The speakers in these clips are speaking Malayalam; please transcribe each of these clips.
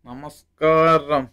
നമസ്കാരം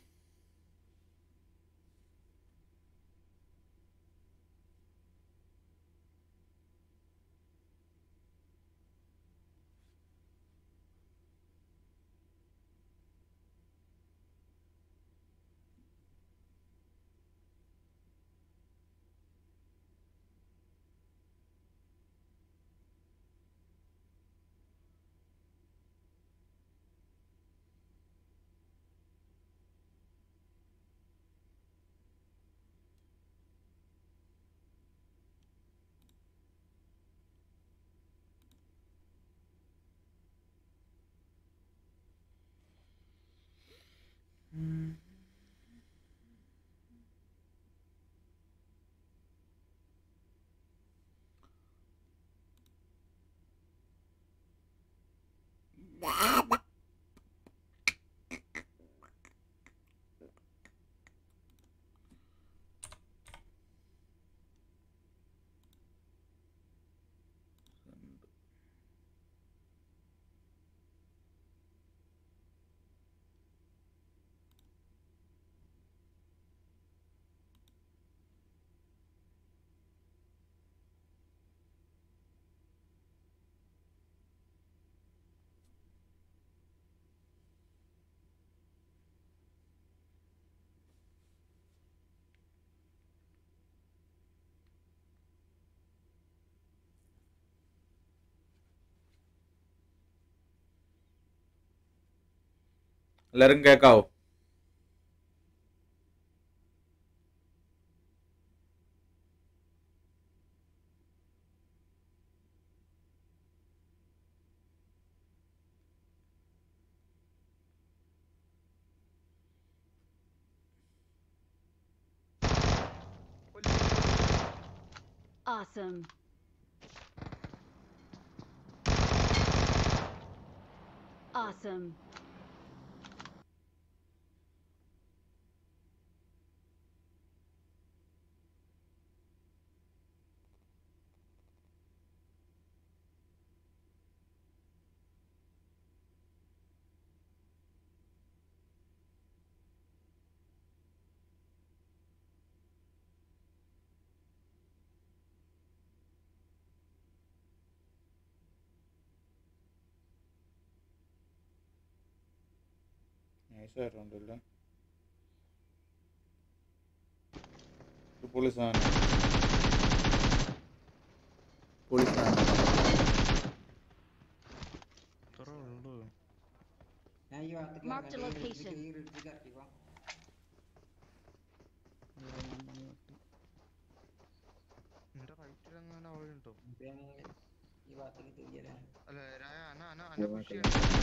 എല്ലാരും കേക്കാവോ Awesome. Awesome. നൈസായിട്ടുണ്ടല്ലേ ഇത് പൊളി സാധനം പൊളി സാധനം ഇത്ര ഉള്ളൂ ഞാൻ ഈ ഭാഗത്തേക്ക് Marked a വരാം. ഈ location. ഈ ഇടുക്കി കറക്കിക്കോ. നിന്റെ റൈറ്റിൽ അങ്ങനെ വഴിയുണ്ടോ ഇപ്പൊ ഞാൻ ഈ ഭാഗത്തേക്ക് തിരിയല്ലേ അല്ല രായ അന അന അന പുഷ്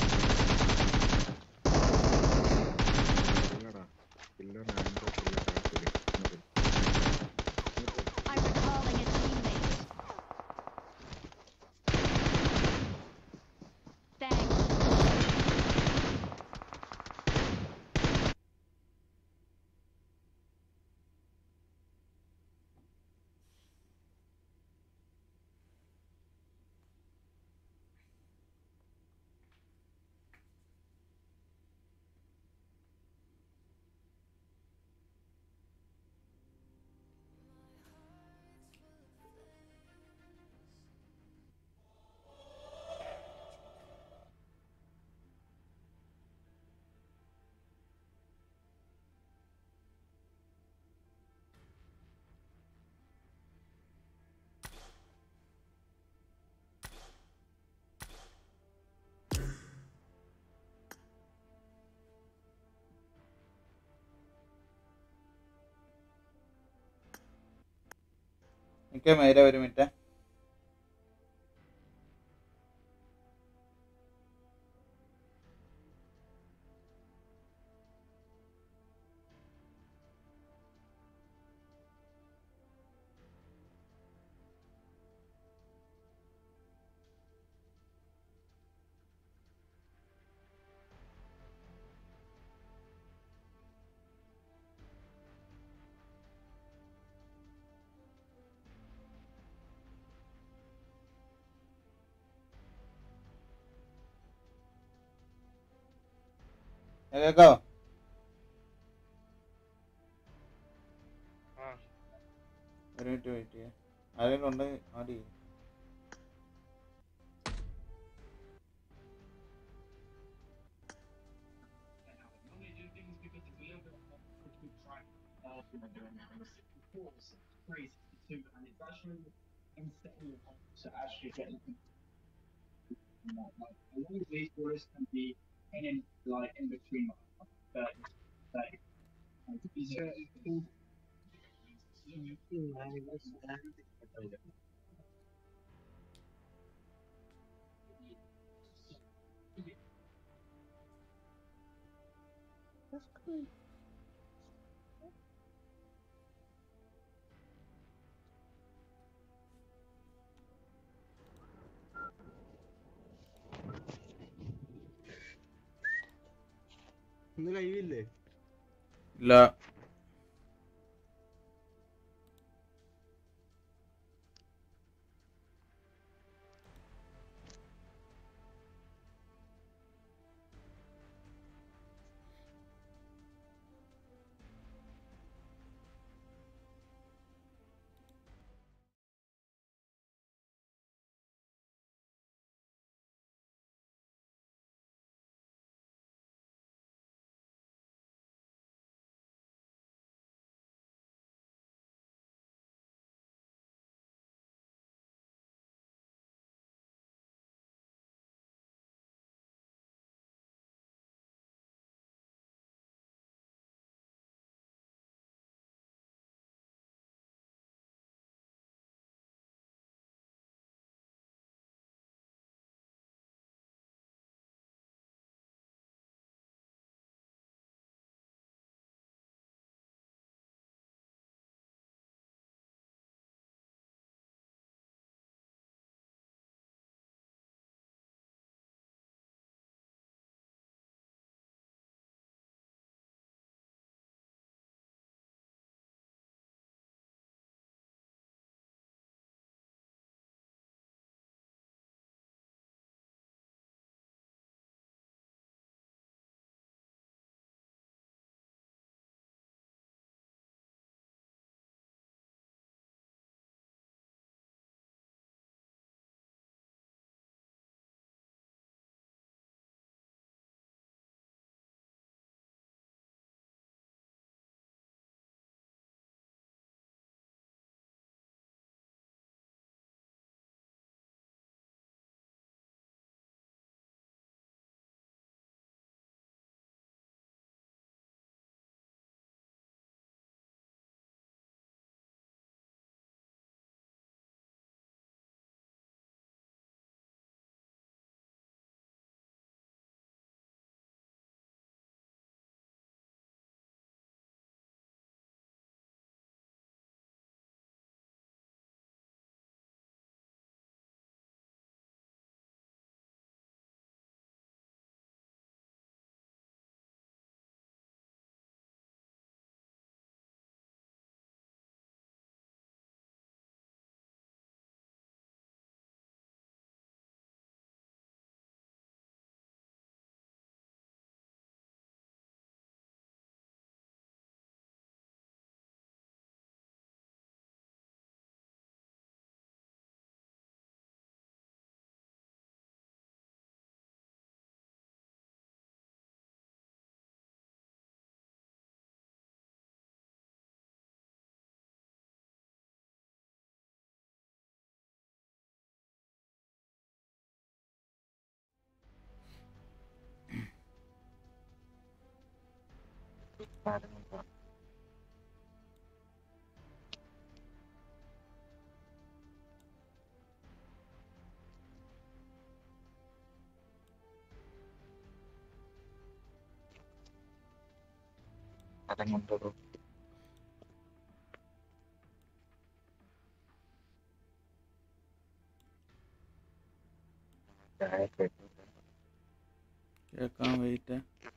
ഇല്ലടാ ഇല്ല നാൻ്റെ പുള്ളിക്കാരത്തില് I'm recalling a teammate. Thanks. എനിക്ക് മേലെ ഒരു മിനിറ്റ് ഏ, കേക്കാവോ ആ ഒരു മിനിറ്റ് വെയിറ്റ് ചെയ്യാം ആരെങ്കിലും ഉണ്ടെങ്കിൽ ആഡ് ചെയ്യും to actually get like a lot of these borders can be in like in between like 30, 30. Like, these are cool. ഇന്ന് കഴിവില്ലേ ഇല്ല സ്ഥലം കൊണ്ടൊരു ചായ കേട്ടില്ല കേക്കാൻ വെയിറ്റ്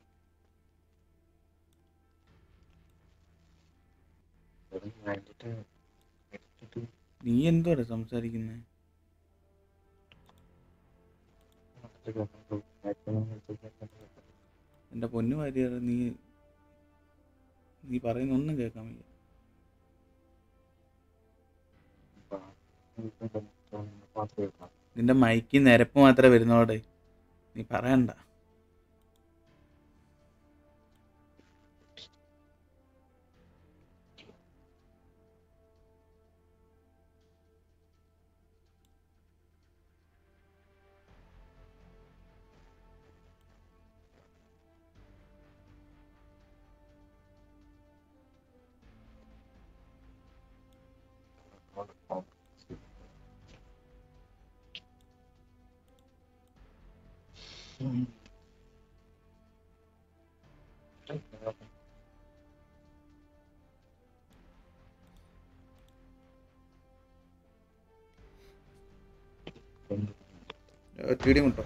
വെറും വേണ്ടിട്ട് എടുത്തിട്ട് നീ എന്തുവാടെ സംസാരിക്കുന്നത് മറ്റേ ഗവൺമെന്റ് മാക്സിമം എടുത്തിട്ട് എൻ്റെ പൊന്നു ഭാര്യ നീ നീ പറയുന്ന ഒന്നും കേൾക്കാൻ വയ്യ പാട്ട് കേൾക്കാം നിന്റെ മൈക്ക് നിരപ്പ് മാത്രമേ വരുന്നോടെ നീ പറയണ്ട ടി ഡി മുട്ടോ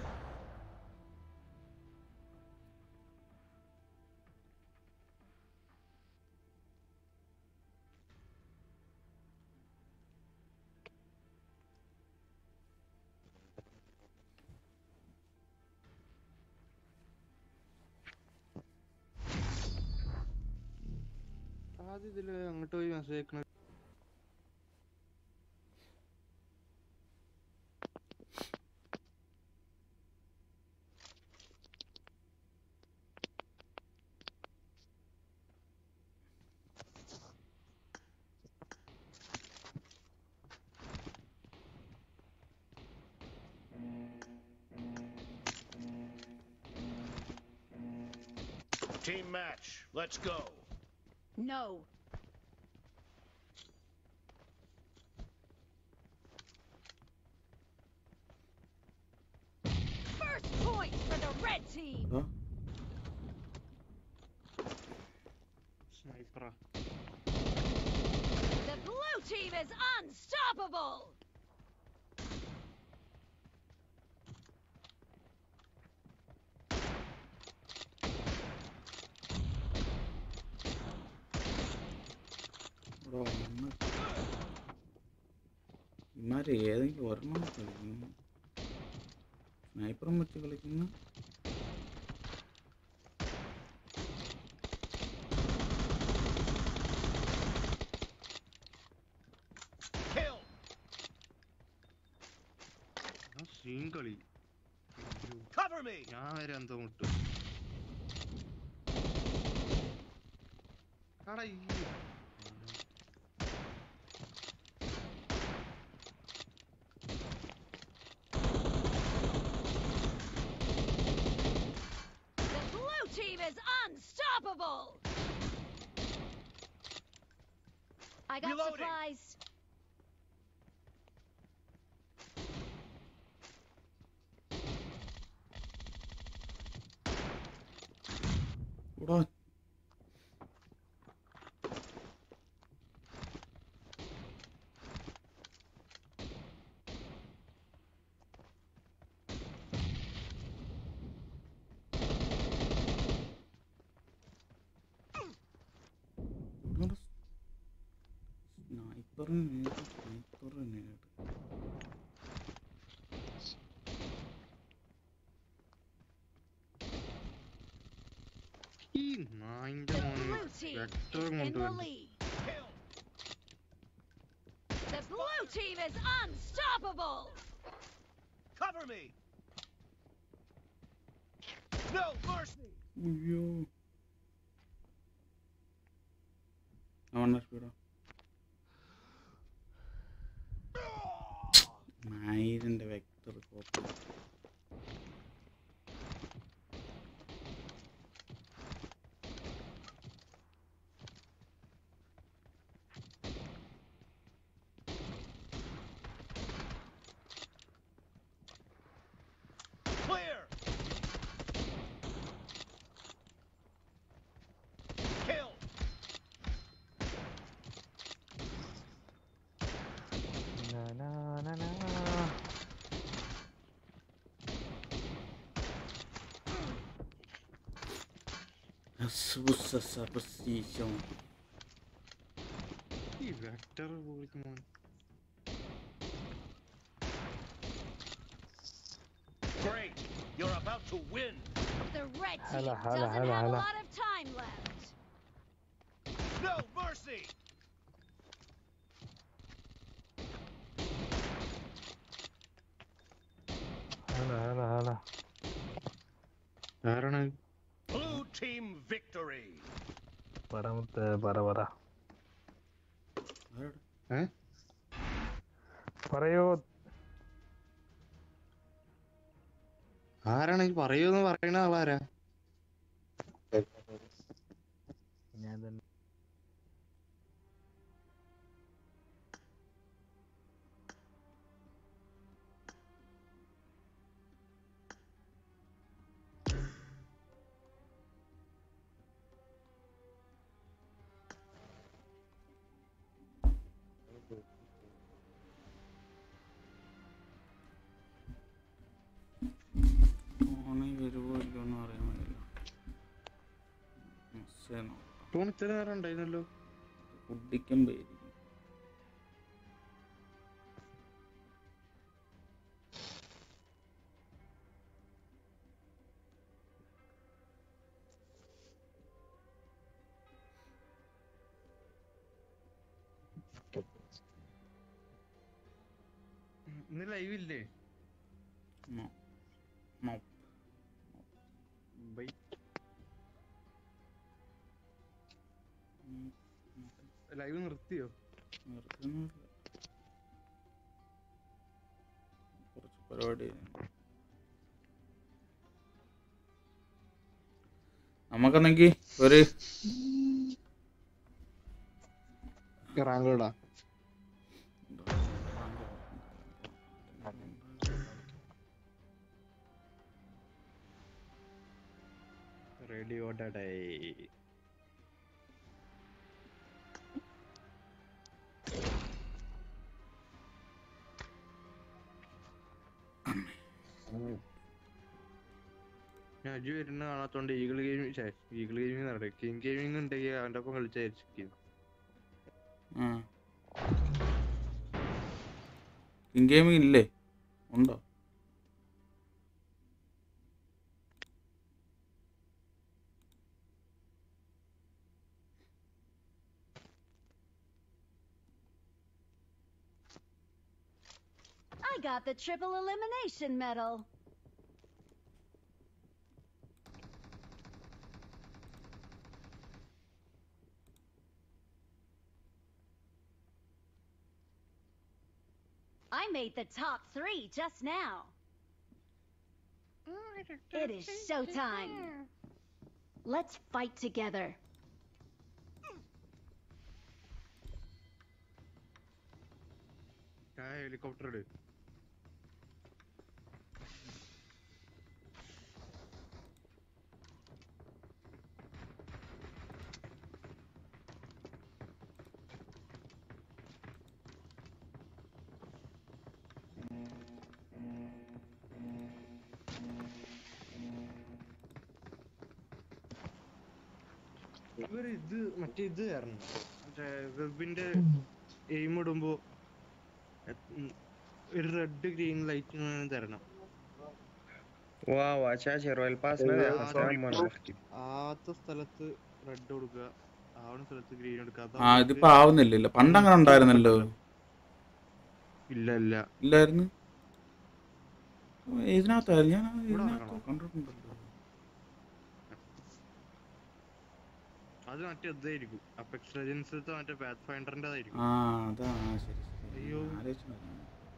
ആദ്യം ഇതില് അങ്ങോട്ട് പോയി മെസ്സേജ് അയക്കണ Team match. Let's go. No. First point for the red team. ഓ സ്നൈപ്പറാ The blue team is unstoppable. ഇവിടെ വന്ന് ഇമാര് ഏതെങ്കിലും ഒരെണ്ണം കളിക്കുന്നു സ്നൈപ്പറും വെച്ച് കളിക്കുന്നു Kill. ആ സീൻ കളി അയ്യോ, Cover me. ഞാൻ വരെ എന്തോ മുട്ടു ആടാ ഈ The blue team is unstoppable. I got Reloading. supplies. ഇവിടെ സ്നൈപ്പറിന് നേട് സ്നൈപ്പറിന് നേട് ഈ നായിന്റെ The മോനെ blue team vector is in the കൊണ്ടുവരുന്നു lead. Kill. The blue team is unstoppable. Cover me. No mercy. അയ്യോ അവണ്ണ സ്പീഡോ നായിരൻ്റെ വെക്ടർ കോപ്പി Clear. Kill. Asusa essa posição. ഈ വെക്ടർ പോയിട്ട് മോൻ Great. You're about to win. The red team Hala, hala, doesn't hala, have a hala. lot of time left. No mercy. Hala Hala Hala ആരാണ് Blue team victory. പറമുത്ത് പറ പറ ആരോട്? ഏ പറയൂ ആരാണ് ഈ പറയൂന്ന് പറയണ ആളാരാ ഞാൻ തന്നെ ഓണി വരുമോ ഇല്ലയോ എന്ന് അറിയാൻ വയ്യല്ലോ മെസ്സേജ് നോക്കാം ടോൺ ഇത്ര നേരം ഉണ്ടായിരുന്നല്ലോ കുടിക്കുമ്പോയിരിക്കും ഇന്ന് ലൈവ് ഇല്ലേ നോ നോ ബൈ ഉം, ലൈവ് നിർത്തിയോ നിർത്തുന്നില്ല കുറച്ച് പരിപാടി നമുക്കെന്നെങ്കിൽ ഒരു റാങ്കോടാ റേഡിയോ ഡേ ഞാൻ അജു വരുന്ന കാണാത്തോണ്ട് ഈഗിൾ ഗെയിമിംഗ് ഈഗിൾ ഗെയിമിംഗ് നടക്കും കിങ് ഗെയിമിംഗ് ഉണ്ടെങ്കിൽ അവന്റെ ഒപ്പം കളിച്ചായിരിക്കും ആ ഇൻ ഗെയിമിംഗ് ഇല്ലേ ഉണ്ടോ I got the triple elimination medal. I made the top three just now. It is showtime. Let's fight together. Helicopter ഇട് ഇവര് ഇത് മറ്റേ ഇത് കാരണം മറ്റേ വെബിന്റെ എയിം ഇടുമ്പോ ഉം, ഒരു റെഡ് ഗ്രീൻ ലൈറ്റ് തരണം واو عشاشة رويال باس ما آه، بياخذ سلام طيب. وانا بحكي ആദ്യത്തെ സ്ഥലത്ത് റെഡ് കൊടുക്കുക ആവുന്ന സ്ഥലത്ത് ഗ്രീൻ എടുക്കുക ആ ഇതിപ്പോ ആവുന്നില്ലല്ലോ പണ്ടങ്ങനെ ഉണ്ടായിരുന്നല്ലോ ഇല്ല ഇല്ല ഇല്ലായിരുന്നു ഇതിനകത്തായിരുന്നു ഞാൻ ഇവിടെ ഇതിനകത്ത് നടക്കണോ? കണ്ടിട്ടുണ്ടല്ലോ അത് മറ്റേ ഇതായിരിക്കും അപ്പെക്സ് ലെജൻസ് മറ്റേ പാത്ത് ഫൈൻഡറിൻ്റെതായിരിക്കും ആ അതാ ആ, ശരി ശരി അയ്യോ. ആലോചിച്ചു നോക്കാം.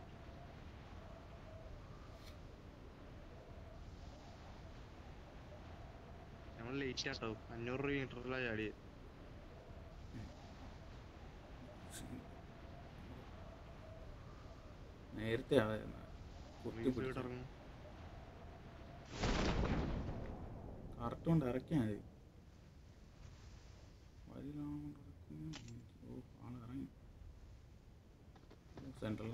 ഞങ്ങൾ ലേറ്റ് ആട്ടോ അഞ്ഞൂറ് രൂപ മീറ്ററിലാണ് ചാടിയത് നേരത്തെ ആയിരുന്നു കുത്തി റീസ് പിടിച്ചു ഇറങ്ങും കറക്റ്റ് കൊണ്ട് ഇറക്കിയാൽ മതി വഴിയിലാണ് ഇറക്കി ഓ ആള് ഇറങ്ങി സെൻട്രൽ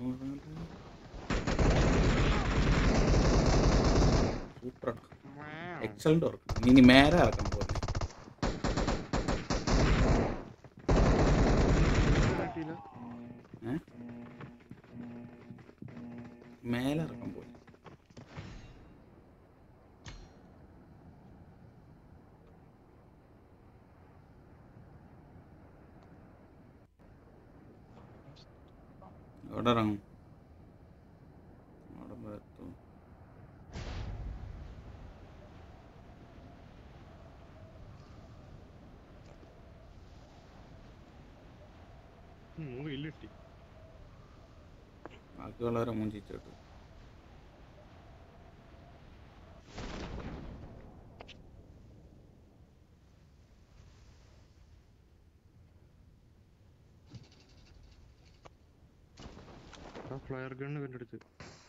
സൂപ്പർ എക്സലന്റ് വർക്ക് ഇനി മേലെ ഇറക്കാൻ പോലെ കിട്ടിയില്ല ഏ മേലെ ഇറക്കാൻ പോലെ എവിടെ ഇറങ്ങും അവിടെ വരെ എത്തും വെയിലിട്ടി ബാക്കിയുള്ളവരെ മൂഞ്ചിച്ചിട്ട് ആ ഫ്ലയർ ഗണ്ണ് ഇവന്റെ അടുത്ത്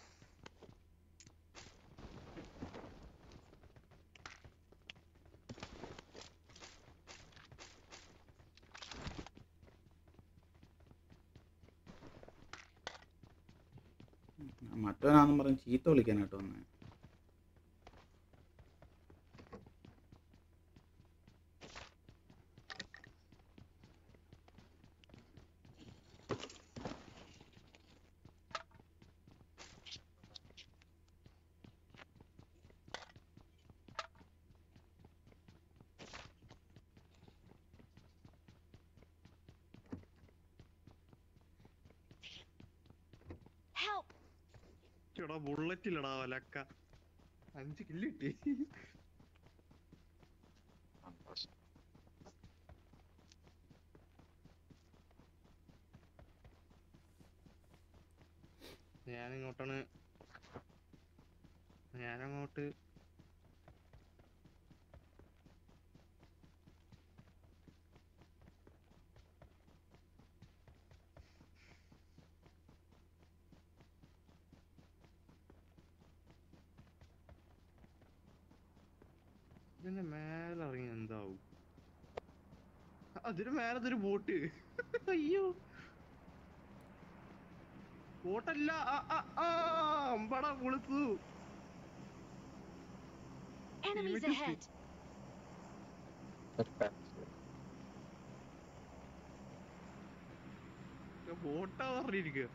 മറ്റവനാന്നും പറഞ്ഞ് ചീത്ത വിളിക്കാനായിട്ട് വന്നേ Help! ചേടാ ബുള്ളറ്റ് ഇല്ലടാ വലക്ക അഞ്ച് കില്ല് കിട്ടി ഞാൻ ഇങ്ങോട്ടാണ് ഞാനങ്ങോട്ട് ഇതിന്റെ മേലെ ഇറങ്ങി എന്താവും അതിന് മേലതൊരു ബോട്ട് അയ്യോ ബോട്ടല്ല ആ, ആ, ആ, അമ്പട കുളിച്ചു Enemies Immediately. ahead! ബോട്ടാ പറഞ്ഞിരിക്കുക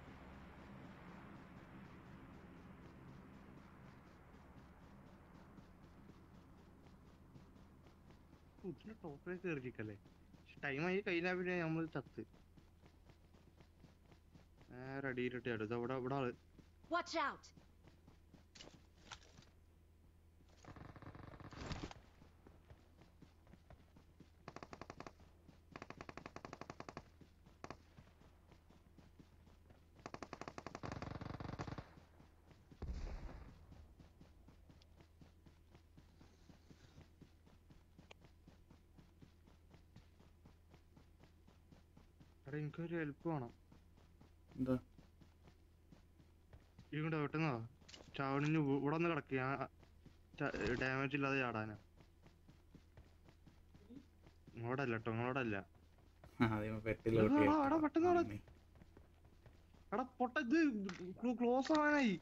ഇതിന്റെ ടോപ്പിലേക്ക് കയറിയിരിക്കല്ലേ ടൈമായി കഴിഞ്ഞാ പിന്നെ നമ്മൾ ചത്ത് നേരെ അടിയിലിട്ട് അടുത്ത ഇവിടെ ഇവിടെ ആള് Watch out! എടാ എനിക്കൊരു ഹെൽപ്പ് വേണം എന്താ ഇവിടെ വെട്ടുന്നതാ ചാവണിന് ഇവിടെ ഒന്ന് കിടക്കുക ഞാൻ ഡാമേജ് ഇല്ലാതെ ചാടാനാ ഇങ്ങോട്ടല്ല കേട്ടോ ഇങ്ങോട്ടല്ല ആദ്യം പെട്ടിലോട്ട് എടാ, എടാ, പെട്ടെന്ന് എടാ. എടാ പൊട്ട ഇത് ക്ലോസ് ആവാനായി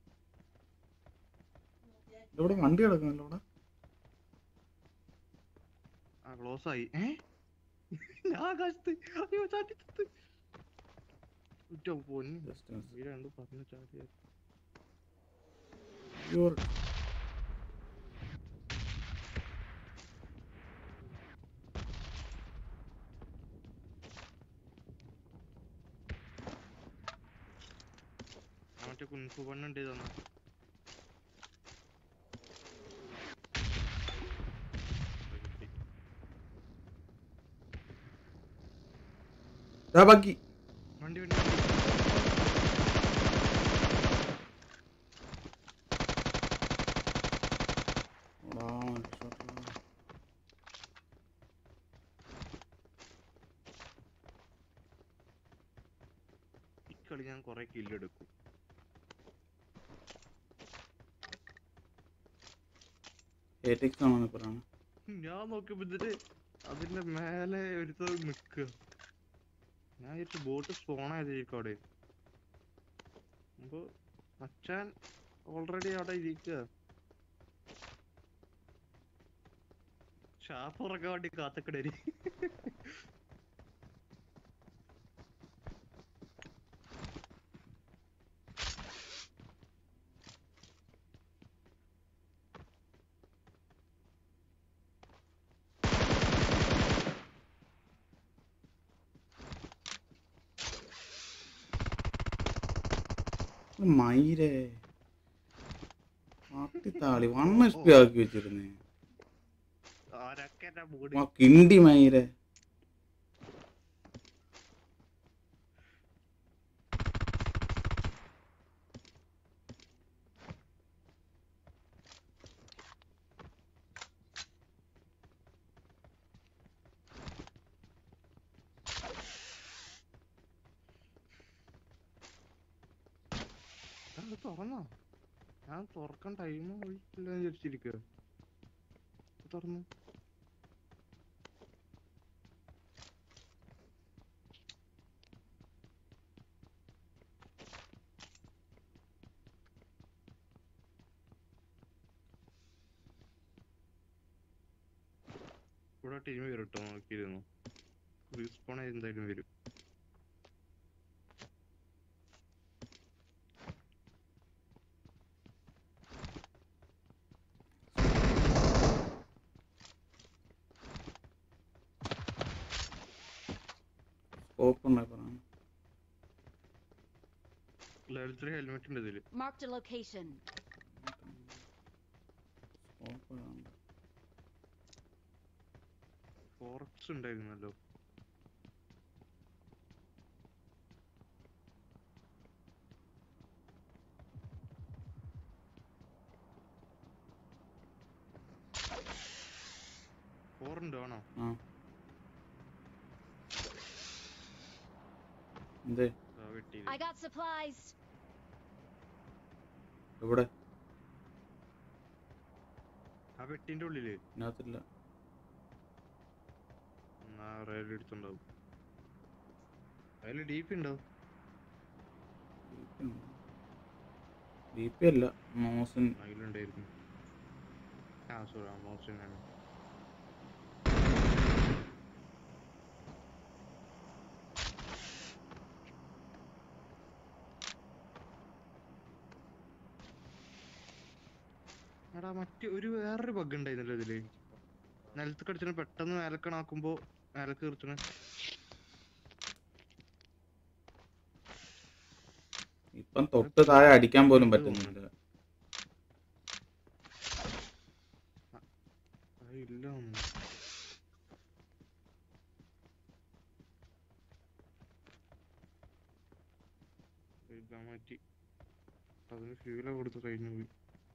ഇവിടെ വണ്ടി കിടക്കുന്നല്ലോ ഇവിടെ ആ ക്ലോസ് ആയി ഏ ഞാൻ ആകാശത്ത് അയ്യോ ചാട്ടി ചത്ത് ഉറ്റ പൊന്നു Just ഈ രണ്ട് പറഞ്ഞു ചാടി Your മറ്റേ കുൻഫു പണ്ണുണ്ട് തന്നെ ദാ ബാക്കി വണ്ടി വണ്ടി എടാ, രക്ഷപ്പെട്ടോ. ഈ കളി ഞാൻ കൊറേ കില്ലെടുക്കും ATX ആണെന്ന് പറയണേ ഞാൻ നോക്കിയപ്പോ ഇതില് അതിന്റെ മേലെ ഒരുത്ത നിക്കുക ഞാൻ വിചാരിച്ചു ബോട്ട് സ്പോൺ ആയതായിരിക്കും അവിടെ അപ്പൊ മച്ചാൻ ഓൾറെഡി അവിടെ ഇരിക്കുക ഷാപ്പ് ഉറക്കാൻ വേണ്ടി കാത്തക്കടരി മയിരേ മാട്ടിത്താളി വൺ എച്ച് പി ആക്കി വെച്ചിരുന്നേ ആരൊക്കെ എന്റെ ആ ബോഡി കിണ്ടി മയിരെ അത് തുറന്നോ ഞാൻ തുറക്കാൻ ടൈം പോയിട്ടില്ല വിചാരിച്ചിരിക്കുക തുറന്നു ഇവിടെ ടീം വരും കേട്ടോ നോക്കിയിരുന്നു റീസ്പോൺ എന്തായാലും വരും സ്കോപ്പ് ഉണ്ടായി പറയാം ലെവൽ ത്രീ ഹെൽമെറ്റ് ഉണ്ട് ഇതില് Marked a location. Scope four x ഉണ്ടായിരുന്നല്ലോ ഫോറുണ്ട് ആണോ ആ എന്തേ ആ വെട്ടി I got supplies. എവിടെ ആ വെട്ടിന്റെ ഉള്ളില് ഇതിനകത്തില്ല ആ റെയിൽ എടുത്തുണ്ടാവും അതില് ഡി പി ഉണ്ടോ ബി പി അല്ല മോസൻ അതിലുണ്ടായിരുന്നു ആ സോറി ആ മോശമാണ് എടാ മറ്റ് ഒരു വേറൊരു ബഗ് ഉണ്ടായിരുന്നല്ലോ ഇതില് നിലത്ത് കടിച്ചിട്ട് പെട്ടെന്ന് മേലക്കണാക്കുമ്പോ മേലക്ക് തീർച്ചണ ഇപ്പം തൊട്ട് താഴെ അടിക്കാൻ പോലും പറ്റുന്നില്ല ഇല്ല ഒന്നും എഴുതാൻ മാറ്റി അതിന് ഫ്യൂല കൊടുത്ത് കഴിഞ്ഞു പോയി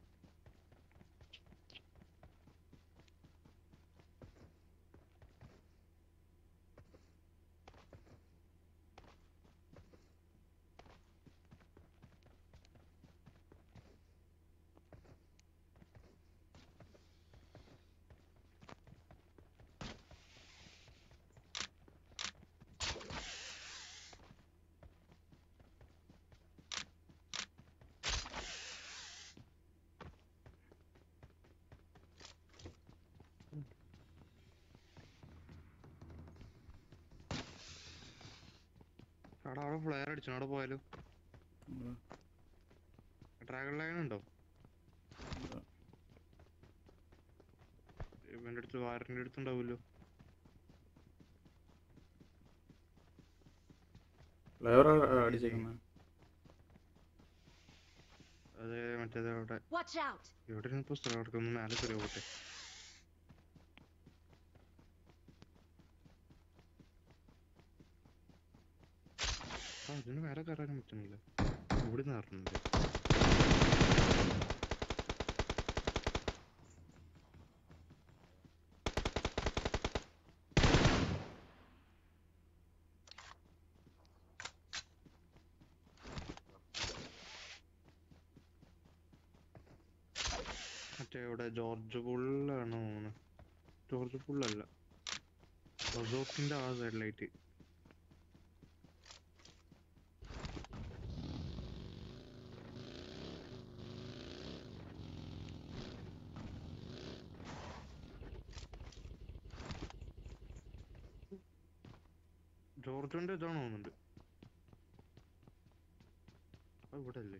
അവിടെ അവിടെ ഫ്ലെയർ അടിച്ചു അവിടെ പോയാലോ ഡ്രാഗൺ ലൈൻ ഉണ്ടോ ഇവന്റെ അടുത്ത് വാരന്റെ അടുത്ത് ഉണ്ടാവുമല്ലോ ഫ്ലേവർ അടിച്ചേക്കുന്ന അതെ മറ്റേത് അവിടെ Watch out. എവിടെ ഇപ്പൊ സ്ഥലം കിടക്കുന്നു മേലെ കയറി പോട്ടെ ആ ഇതിന് മേലെ കയറാനും പറ്റുന്നില്ല ഓടി നേറുന്നുണ്ട് മറ്റേ ഇവിടെ ജോർജ് പുള്ളാണോ തോന്നുന്നു ജോർജ് പുള്ളല്ല റൊസോക്കിന്റെ ആ സൈഡിലായിട്ട് ജോർജിന്റെ ഇതാണോ തോന്നുന്നുണ്ട് അത് ഇവിടെ അല്ലേ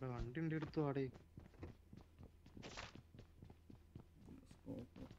എടാ വണ്ടി ഉണ്ട് എടുത്തു ആടേ സ്കോപ്പ് നോക്കട്ടെ.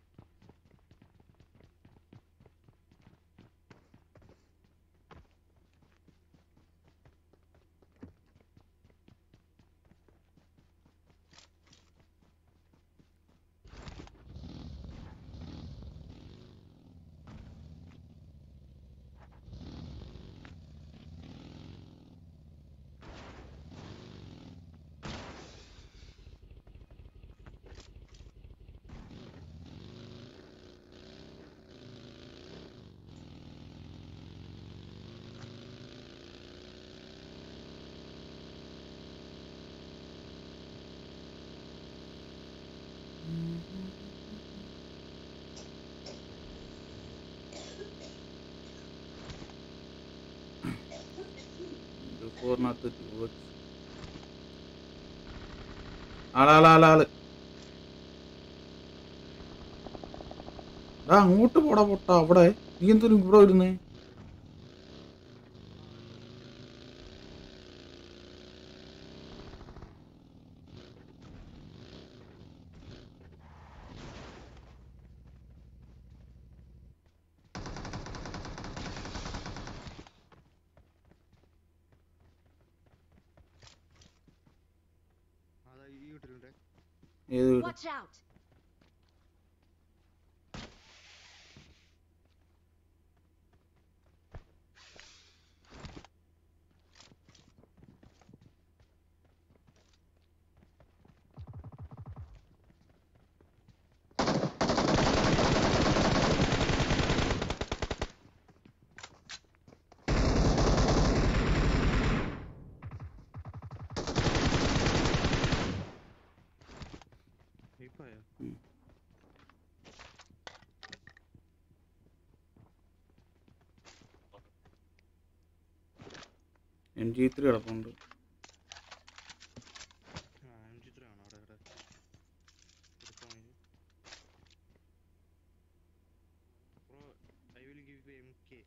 ഇത് ഫോറിനകത്ത് ടു എക്സ് ആളാളാളാള് എടാ അങ്ങോട്ട് പോടാ പൊട്ടാ അവിടെ നീ എന്തൊരു ഇവിടെ വരുന്നേ അതാ ഈ വീട്ടിലുണ്ട് ഏത് വീട് Watch out! ഇപ്പായോ എം ജി ത്രീ കിടപ്പുണ്ട് ആ എം ജി ത്രീ ആണോ അവിടെ ഇവിടെ എടുക്കുവാണെങ്കിൽ bro I will give you M K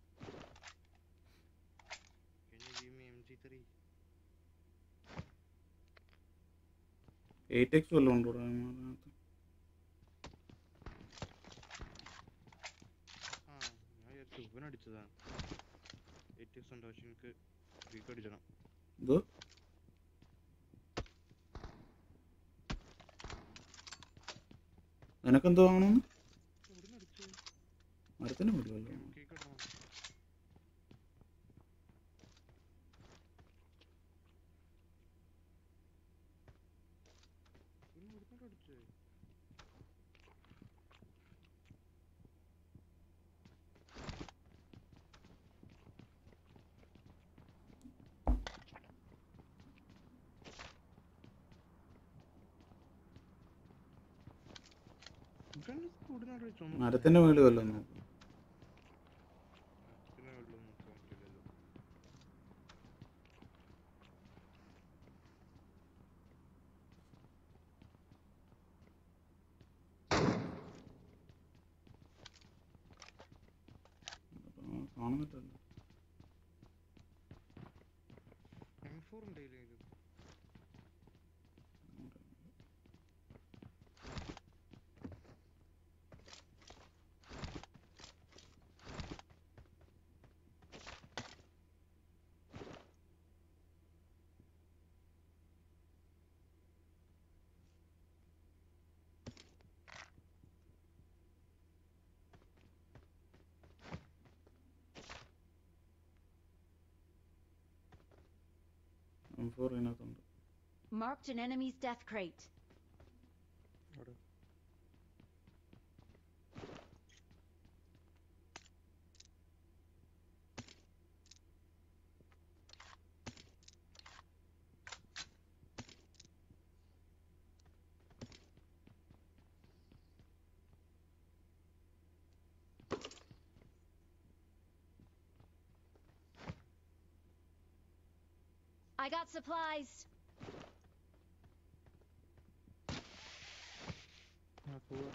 Can you give me MG3? Eight x വല്ലതും ഉണ്ടോ ഇവിടെ അതിനകത്ത്? ആ ഞാൻ വിചാരിച്ചു ഇവൻ അടിച്ചതാണ് എയ്റ്റ് എക്സ് ഉണ്ട് പക്ഷെ എനിക്ക് വീക്ക് അടിച്ചണം ഇത് നിനക്കെന്തോ വാങ്ങണമെന്ന് എവിടുന്ന് അടിച്ചു മരത്തിന് പിടിവല്ലോ കേക്ക് ഇടണം ഇവൻ എവിടുന്നാ അടിച്ചേ ഇവൻ എവിടുന്നാ അടിച്ചേ? ഒന്നും മരത്തിന്റെ മേളിൽ വല്ലോ നോക്കും പിന്നെ വെള്ളം നോക്കാൻ പറ്റില്ലല്ലോ കാണുന്നില്ലല്ലോ എം ഫോർ ഉണ്ട് ഇതില് എം ഫോർ ഇതിനകത്തുണ്ട് Marked an enemy's death crate. അവിടെ I got supplies. ആ പോവാ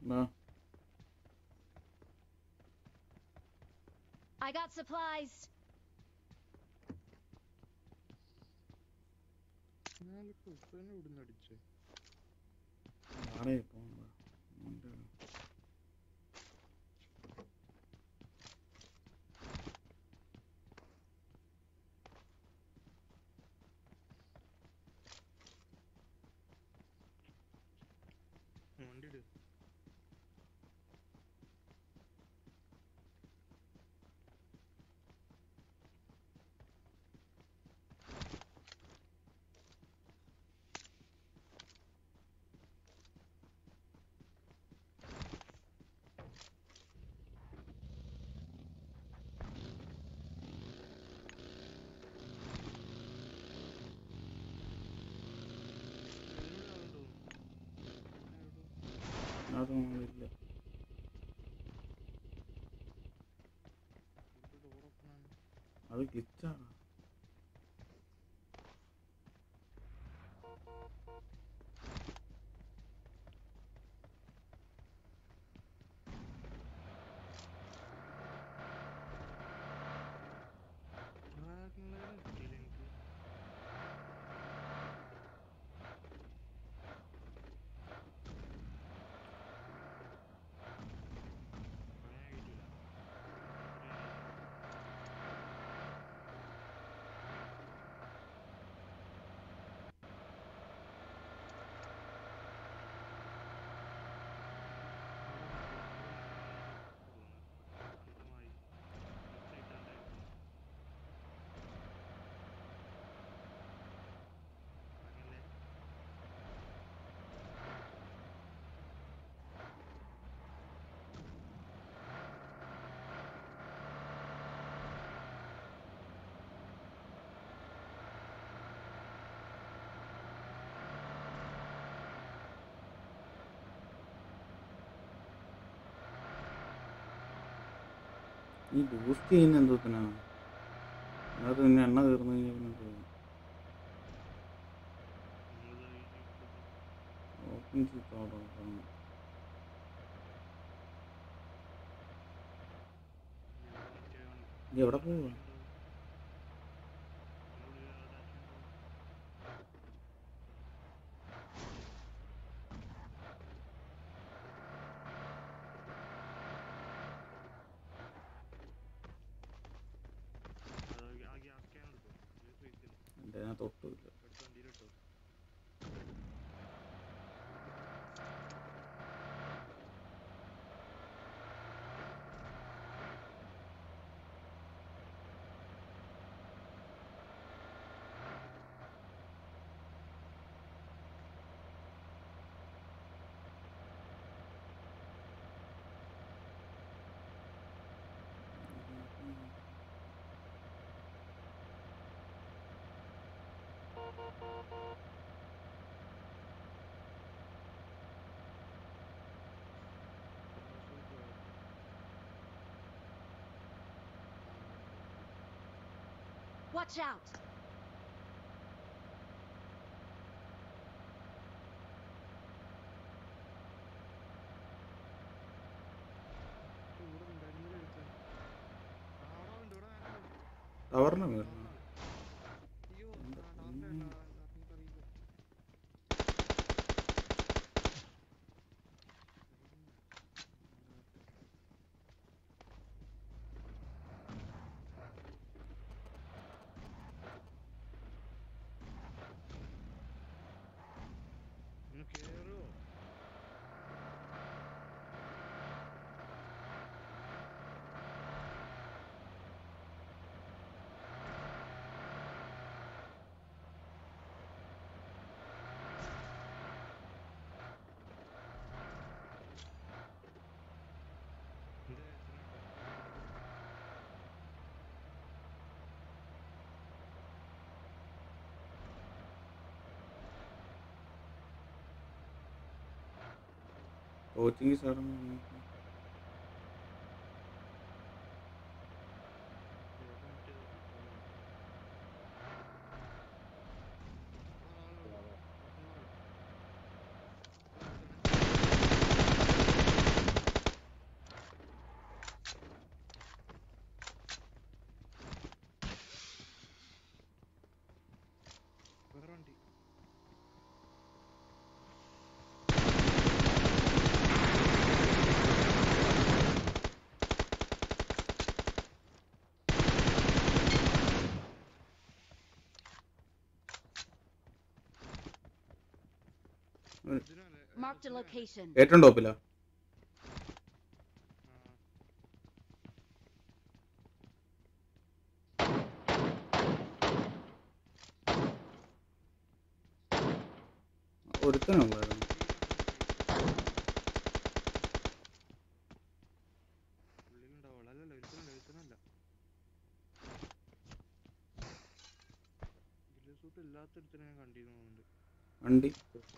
വാ I got supplies. നാല് കുപ്പനെ ഇവിടുന്ന് അടിച്ചേ വാടേ പോകാം വാ. വണ്ടി ഇട് അതൊന്നും ഇല്ല ഡോർ ഓപ്പൺ ആണ് അത് glitch-ആണ് ഡ്രാഗൺ കിട്ടിയില്ല എനിക്ക് പറയാൻ കിട്ടില്ല സ്വന്തമായി വെച്ചിട്ടുണ്ടായിരുന്നു അങ്ങനെ ഈ ബൂസ്റ്റ് ചെയ്യുന്ന എന്തോത്തിനാ അത് പിന്നെ എണ്ണ തീർന്നു കഴിഞ്ഞാൽ പിന്നെ എന്ത് ചെയ്യും? നമ്മള് ഈ ഓപ്പൺ ചെയ്ത് അവിടെ നോക്കണം. നീ എവിടെ പോവാ എൻ്റെ അതിനകത്ത് ഒട്ടുമില്ല Watch out! ടവറിന് മേളിൽ അയ്യോ എന്താ ആ, പിന്നെ? ഡോറിന്റെ ഇടാ, അറിയില്ല. ഒന്ന് കേറുവോ ഇത് കോച്ചിങ് സാറും ഇവിടെ മറ്റേത് ആ, ആ, ആ. Marked a location. ഏറ്റവും ടോപ്പിലാ ഒരുത്തനുണ്ടായിരുന്നു ഉള്ളിലുണ്ടാവുള്ളൂ അല്ലല്ല ഒരുത്തനല്ല ഒരുത്തനല്ല ഗ്രില്ല് സൂട്ട് ഇല്ലാത്തൊരുത്തനെ ഞാൻ കണ്ടിരുന്നു തോന്നുന്നുണ്ട് വണ്ടി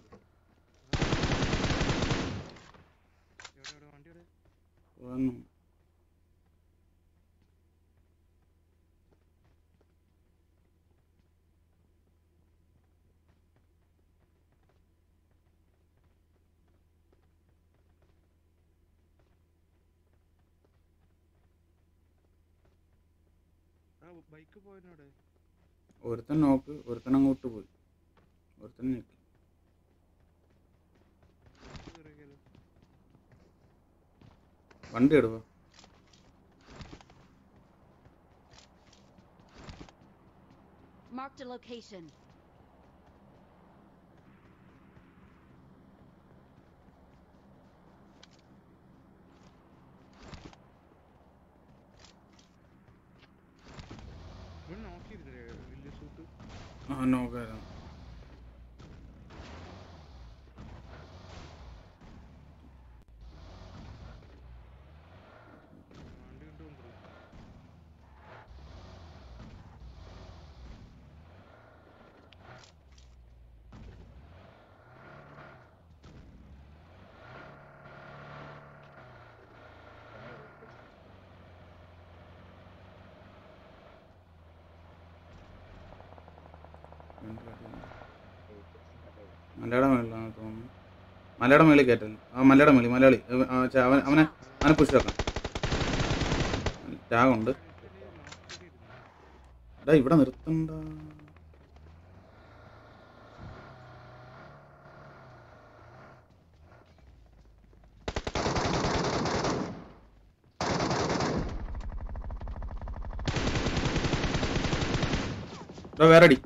എവിടെ എവിടെ വണ്ടി എവിടെ വന്നു ആ ബൈക്ക് പോയതിനോടെ ഒരുത്തൻ നോക്ക് ഒരുത്തൻ അങ്ങോട്ട് പോയി ഒരുത്തൻ ഞെക്കി കയറിയാലോ വണ്ടി എടുക്കുക Marked a location. ഇവിടെ നോക്കിയിരുന്നില്ലേ വലിയ സൂട്ട് ആ നോക്കായിരുന്നു വണ്ടി കൊണ്ടുവന്നു മലയുടെ മേളിലാണ് തോന്നുന്നു മലയുടെ മേളിൽ കയറ്റുന്നു ആ മലയുടെ മേളിൽ മലയാളി അവ- ആ ചെ- അവൻ അവനെ അവനെ പുഷ് വെക്കാം ടാഗുണ്ട് എടാ ഇവിടെ നിർത്തണ്ട എടാ വേറെ അടി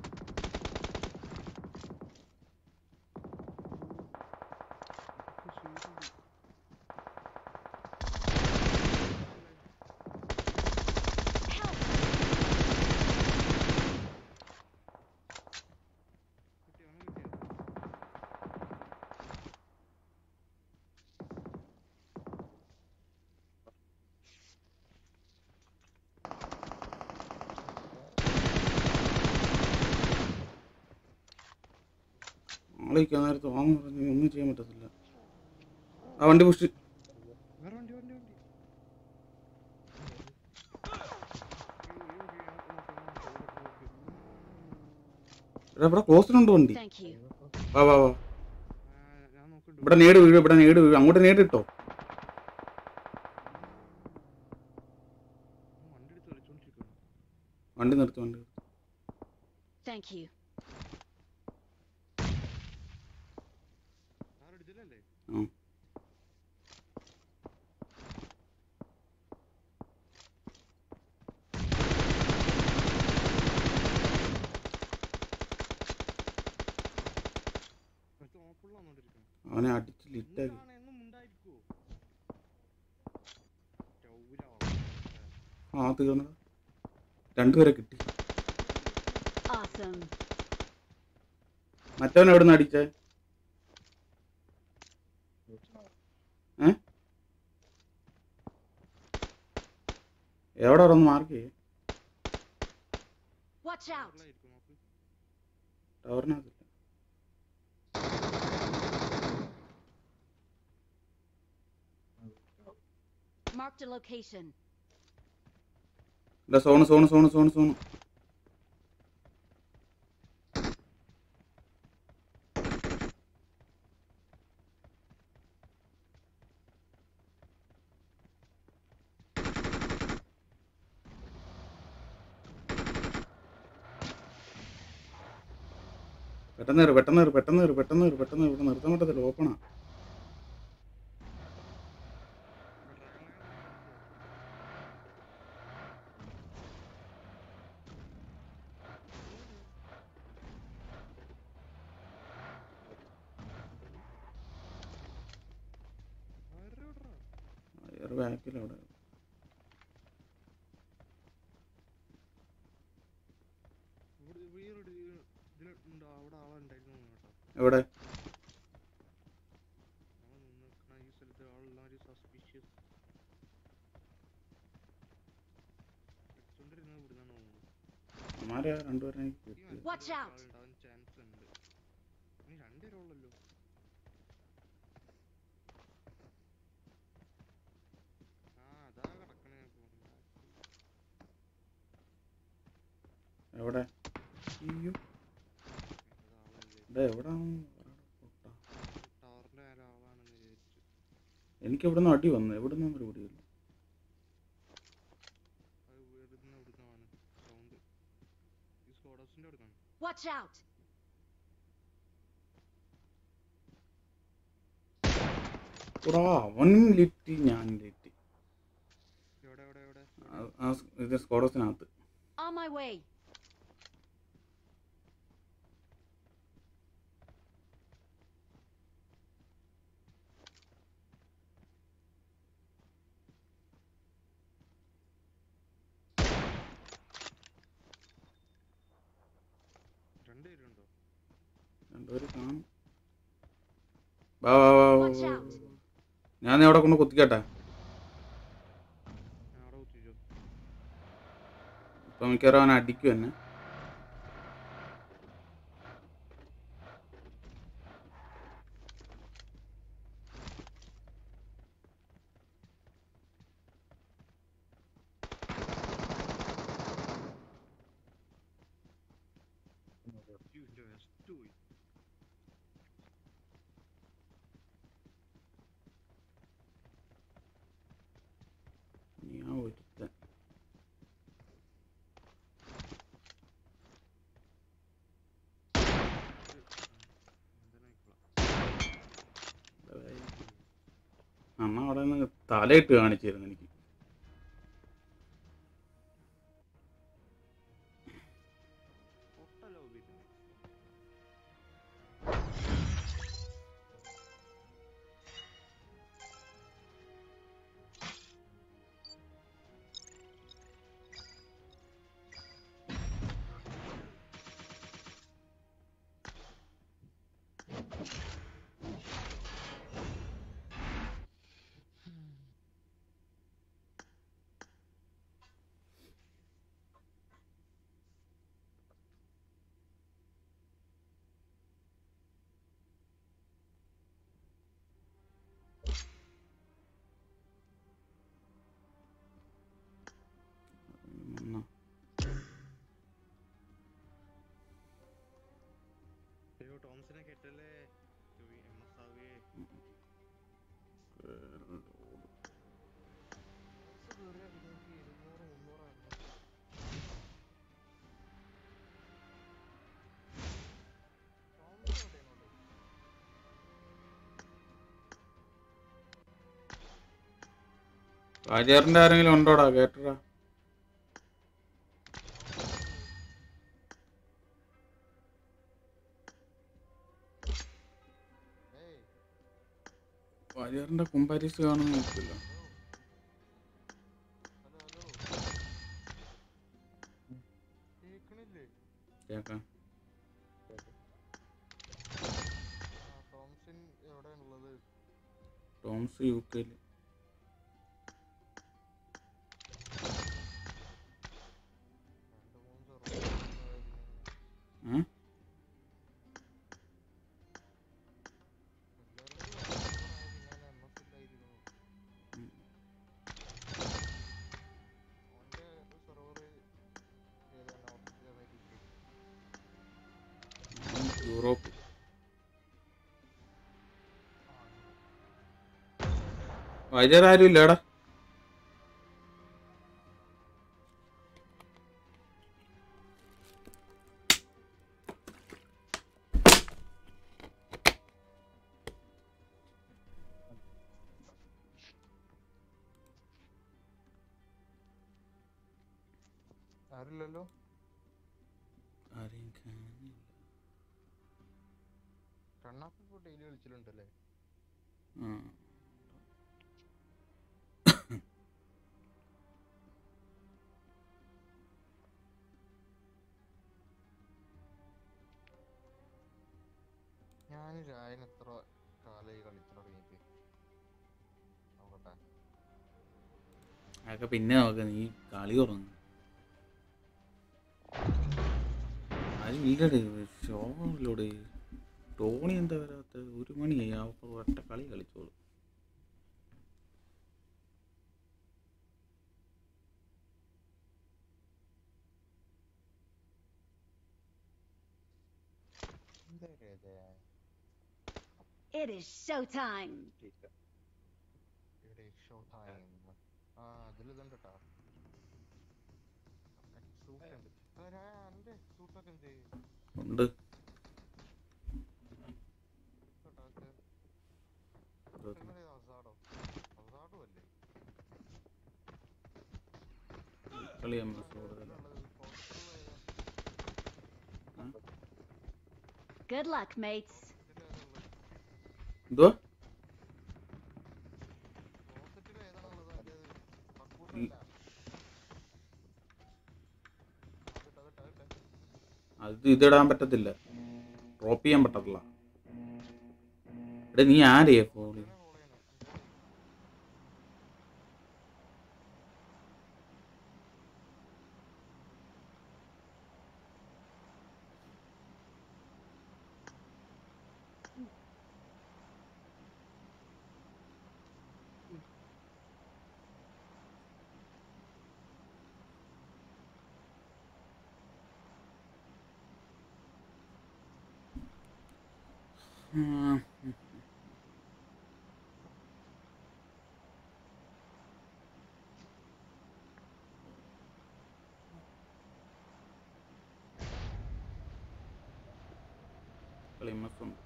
Help! കിട്ടിയോ അവനെ കിട്ടിയോ ആളിക്കാൻ നേരത്ത് വാങ്ങി പറഞ്ഞു ഒന്നും ചെയ്യാൻ പറ്റത്തില്ല ആ വണ്ടി പുഷ് വേറെ വണ്ടി വണ്ടി വണ്ടി അയ്യോ, അയ്യോ, അയ്യോ, നോക്ക്, നോക്ക്, നോക്ക്, നോക്ക്. എടാ ഇവിടെ ക്ലോസിലുണ്ട് വണ്ടി Thank you. വാ വാ വാ ആ, ഞാൻ നോക്കുന്നുണ്ട് ഇവിടെ നേട് വീഴും ഇവിടെ നേട് വീഴും അങ്ങോട്ട് നേട് ഇട്ടോ വണ്ടി എടുത്ത് കളിച്ചോണ്ടിരിക്കുന്നു വണ്ടി നിർത്തി വണ്ടി നിർത്തി. Thank you. ആരും ഇതിലല്ലേ ആ മറ്റേ ഓപ്പുള്ള വന്നോണ്ടിരിക്കുന്നു അവനെ അടിച്ച് ലിറ്റാക്കി എന്താണ് എന്നും ഉണ്ടായിരിക്കുവോ ആ തീർന്നടാ രണ്ടുപേരെ കിട്ടി Awesome. മറ്റവൻ എവിടെ നിന്ന് അടിച്ചേ ഏ എവിടെ ഒന്ന് മാർക്ക് ചെയ്യേ Watch out! ആയിരിക്കും നോക്ക് ടവറിനകത്തില്ല Marked a location. ഇല്ല zone zone zone zone zone പെട്ടെന്ന് കയറി പെട്ടെന്ന് കയറി പെട്ടെന്ന് കയറി പെട്ടെന്ന് കയറി പെട്ടെന്ന് കയറി. ഇവിടെ നിർത്താൻ പറ്റത്തില്ല ഓപ്പണാ ബാക്കിൽ അവിടെ ഇവിടെ വേറൊരു ഇതിലുണ്ടോ അവിടെ ആളുണ്ടായിരുന്നു കേട്ടോ എവിടെ നമ്മൾ നിൽക്കണ ഈ സ്ഥലത്ത് ആളെല്ലാവരും സസ്പീഷ്യസ് എടുത്തോണ്ടിരുന്നത് ഇവിടുന്നാണ് തോന്നുന്നു അമ്മാരെ രണ്ടുപേരെ എനിക്ക് ഈ കിട്ടി മരത്തിന്റെ Watch അടുത്ത് out. ആളുണ്ടാവാൻ ചാൻസ് ഉണ്ട് ഇനി രണ്ടുപേരേ ഉള്ളല്ലോ ആ അതാ കിടക്കണേ എവിടെ അയ്യോ ഇവിടെ എവിടാണെന്ന് ടവറിന്റെ മേലെ ആളാണെന്ന് വിചാരിച്ചു എനിക്ക് ഇവിടെ നിന്ന് അടി വന്നു എവിടെ നിന്നും ഒരു പിടിയില്ല അത് ഇവിടുന്ന് ഇവിടുന്നാണ് സൗണ്ട് ഈ സ്കോഡോസിന്റെ അടുക്കാണ് Watch out! എടാ അവൻ ലിറ്റി ഞാൻ ലിറ്റി എവിടെ എവിടെ എവിടെ ആ- ആ സ് ഇത് സ്കോഡോസിനകത്ത് On my way. രണ്ടുപേരുണ്ടോ രണ്ടുപേര് കാണും വാ വാ വാ വാ, Watch വാ, out. വാ. ഞാൻ അവിടെ കൊണ്ട് കുത്തിക്കട്ടെ ഞാൻ അവിടെ കുത്തിച്ചോ ഇപ്പൊ മിക്കവാറും അവൻ അടിക്കും എന്നെ ഇന്റെ വെസ്റ്റ് പോയി ഞാൻ ഒരുത്തൻ അമ്മ അവിടെ നിന്ന് തലയിട്ട് കാണിച്ചിരുന്നു എനിക്ക് പൊട്ടലോ പിന്നെ എന്നാ, അയ്യോ ടോംസിനെ കേട്ടല്ലേ എം എസ് ആവേ വാര്യറിന്റെ ആരെങ്കിലും ഉണ്ടോടാ കേട്ടടാ വാര്യറിന്റെ കുമ്പാരിസ് കാണുന്ന നോക്കില്ല കേക്കണില്ലേ കേക്കാം ടോംസിൻ എവിടെയാണുള്ളത് ടോംസ് യു കെയിൽ രണ്ട് മൂന്ന് സെർവർ ഏ ഞാൻ യൂറോപ്പ് വാര്യർ ആരും ഇല്ലടാ ആരില്ലല്ലോ ആരെയും കാണില്ല. കണ്ണാപ്പ് ഇപ്പോൾ ഡെയിലി കളിച്ചിട്ടുണ്ടല്ലേ ആ. രായൻ എത്ര കാലായി കളിച്ചു തുടങ്ങിയിട്ട് നോക്കട്ടെ അതൊക്കെ പിന്നെ നോക്കാം നീ കളി തുറന്നു അത് ഇല്ലടേ ഷോയിലൂടെ ടോണി എന്താ വരാത്ത ഒരു മണിയായി ആ ഒറ്റ കളി കളിച്ചോളൂ എന്താ ഇത് It is showtime. ഇവിടെ ഷോ ടൈം ആ അതിൽ ഇതുണ്ട് കേട്ടോ സൂട്ട് ഉണ്ട് ആ, രായ, അന്റെ സൂട്ടൊക്കെ എന്ത് ഉണ്ട് അസാഡോ അസാഡോ അല്ലേ കളി നമ്മൾ കൂടുതലാണ് Good luck, mates. എന്തുവാ ക്ലോസറ്റിൽ ഏതാണുള്ളത് അതിന്റെ പക്കൂസ് ഉം. അല്ല അതിട്ട് അതിട്ട് അതിട്ട് അത് ഇതിടാൻ പറ്റത്തില്ല ഡ്രോപ്പ് ചെയ്യാൻ പറ്റത്തില്ല എടാ നീ ആരെയാ ഫോണിൽ ഇതിനെ follow ചെയ്യണം. എന്താ? കളി മൊത്തം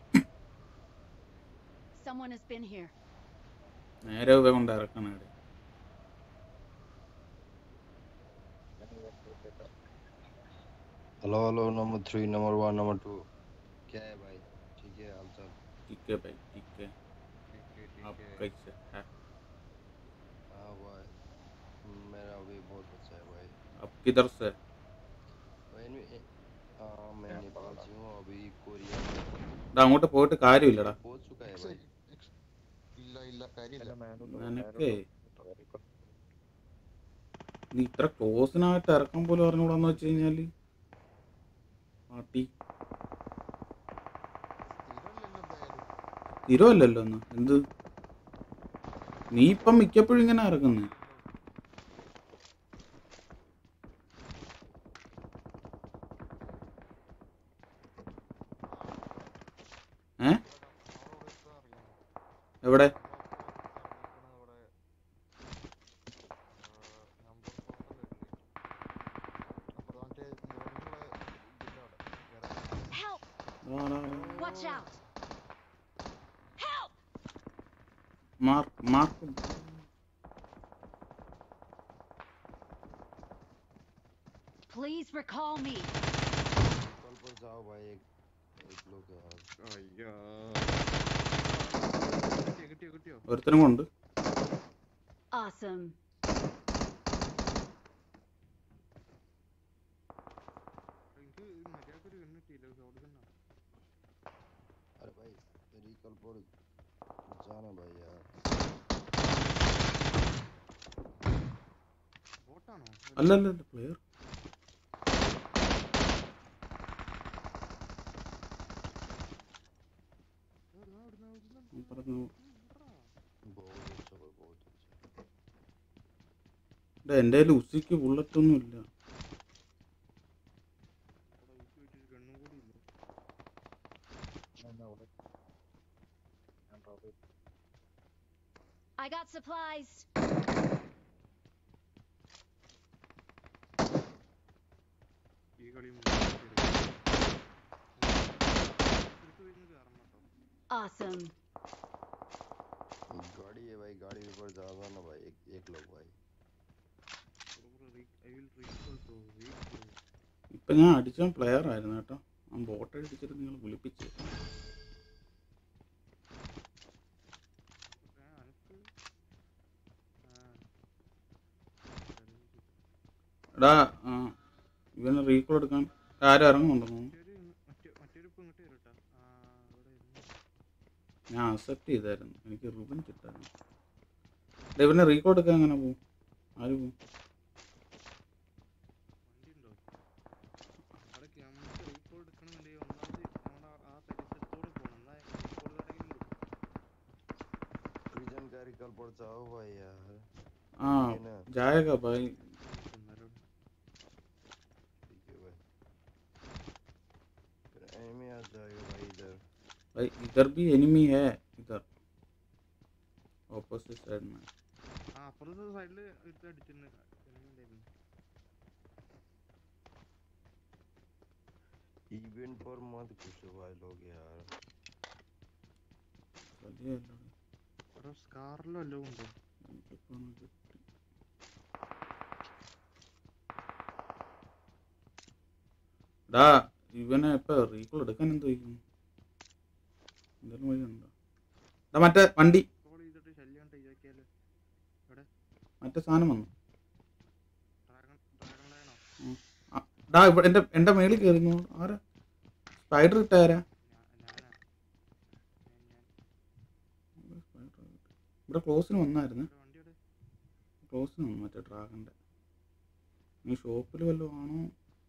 Someone has been here. നേരെ ഉപ കൊണ്ട് ഇറക്കണം ഇവിടെ hello hello number three number one number two क्या है भाई ठीक है हाल चाल ठीक है भाई ठीक है ठीक है, आप ठीक है। कैसे हैं हाँ भाई मेरा भी बहुत अच्छा है भाई आप किधर से भाई मैं हाँ मैं नेपाल से हूँ अभी कोरिया में എടാ അങ്ങോട്ട് പോയിട്ട് കാര്യമില്ലടാ पहुंच चुका है भाई ഇല്ല ഇല്ല കാര്യമില്ല നിനക്കേ നീ ഇത്ര ക്ലോസിനായിട്ട് ഇറക്കാൻ പോലും അറിഞ്ഞൂടാന്ന് വെച്ച് കഴിഞ്ഞാല് പാട്ടി സ്ഥിരമല്ലല്ലോ എന്തായാലും സ്ഥിരമല്ലല്ലോ ഒന്ന് എന്ത് നീ ഇപ്പം മിക്കപ്പോഴും ഇങ്ങനെ ഇറങ്ങുന്നു ഏ എവിടെ Help! വാ, വാ, വാ. Watch out! Help! Mark mark Please recall me. कल पर जाओ भाई एक एक लोग यार അയ്യോ കിട്ടിയോ കിട്ടിയോ കിട്ടിയോ ഒരുത്തനും കൊണ്ട് Awesome. എനിക്ക് മര്യാദക്കൊരു ഗണ്ണ് കിട്ടിയില്ല ഷോട്ട് ഗണ്ണാ अरे भाई रिकॉल पर जाना भाई यार ബോട്ടാണോ അല്ല അല്ല അല്ല പ്ലെയർ പറഞ്ഞു बहुत अच्छा भाई बहुत अच्छा എടാ എൻ്റെ കയ്യിൽ ഉസിക്ക് ബുള്ളറ്റ് ഒന്നും ഇല്ല ഗണ്ണും കൂടി ഇല്ല I got supplies. ഈ കളി എടുത്തു വരുന്നത് കാരണം കേട്ടോ Awesome. गाड़ी है भाई गाड़ी के ऊपर ज्यादा ना भाई एक एक लोग भाई I will recall to recall ഇപ്പം ഞാൻ അടിച്ച പ്ലെയർ ആയിരുന്നു കേട്ടോ ആ ബോട്ട് അടിച്ചിട്ട് നിങ്ങൾ വിളിപ്പിച്ച് അനക്ക് ആ എടാ ആ, ഇവന് റീകോൾ എടുക്കാൻ ആരും ഇറങ്ങുന്നുണ്ടെന്ന് തോന്നുന്നു മറ്റൊരു മറ്റേ മറ്റൊരു ഇപ്പൊ ഇങ്ങോട്ട് വരട്ടാ ആ ഇവിടെ ഇരുന്ന് ഞാൻ അക്സെപ്റ്റ് ചെയ്തായിരുന്നു എനിക്ക് റിബൻ കിട്ടായിരുന്നു ഡേ ഇവനെ റീകോഡ് എടുക്കാൻ എങ്ങനെ പോവും ആര് പോവും വണ്ടി ഉണ്ടോ അവിടെ നമുക്ക് റീകോൾ എടുക്കണമെന്നുണ്ടെങ്കിൽ ഒന്നാമത് നമ്മുടെ ആ പരിസരത്തോടെ പോകണം എന്നാ റീകോൾ ആരെങ്കിലും कोई जानकारी कल पहुंचाओ भाई यार ആ ജായക ഭായി അന്നേരം ठीक है भाई फिर एनिमी आ जाएगा भाई इधर भाई इधर भी एनिमी है इधर ऑपोजिट साइड में ആ അപ്പുറത്തെ സൈഡിൽ എടുത്ത് അടിച്ചിട്ടുണ്ട് enemy ഉണ്ടായിരുന്നു. इवेंट पर मत घुसो भाई लोग यार चलिए लड़े അവിടെ സ്കാറിലോ വല്ലതും ഉണ്ടോ എനിക്കിപ്പോ ഒന്ന് കിട്ടി. ഡാ ഇവനെ ഇപ്പൊ റീകോൾ എടുക്കാൻ എന്തോ ചെയ്യും എന്തെങ്കിലും വഴിയുണ്ടോ ഡാ മറ്റേ വണ്ടി കോൾ ചെയ്തിട്ട് ശല്യം ഉണ്ട് ഇതാക്കിയാല് മറ്റേ സാധനം വന്നു ഡ്രാഗൺ ഡ്രാഗൺ ലയണോ ആ, ഡാ ഇവിടെ എന്റെ എന്റെ മേളിൽ കയറുന്നു ആരാ സ്പൈഡർ ഇട്ടാരാ ഞാനാ ഞാൻ ഞാൻ ഇവിടെ ക്ലോസിന് വന്നായിരുന്നു ഇവിടെ വണ്ടി ഇവിടെ ക്ലോസിന് വന്നു മറ്റേ ഡ്രാഗന്റെ നീ ഷോപ്പിൽ വല്ലതും ആണോ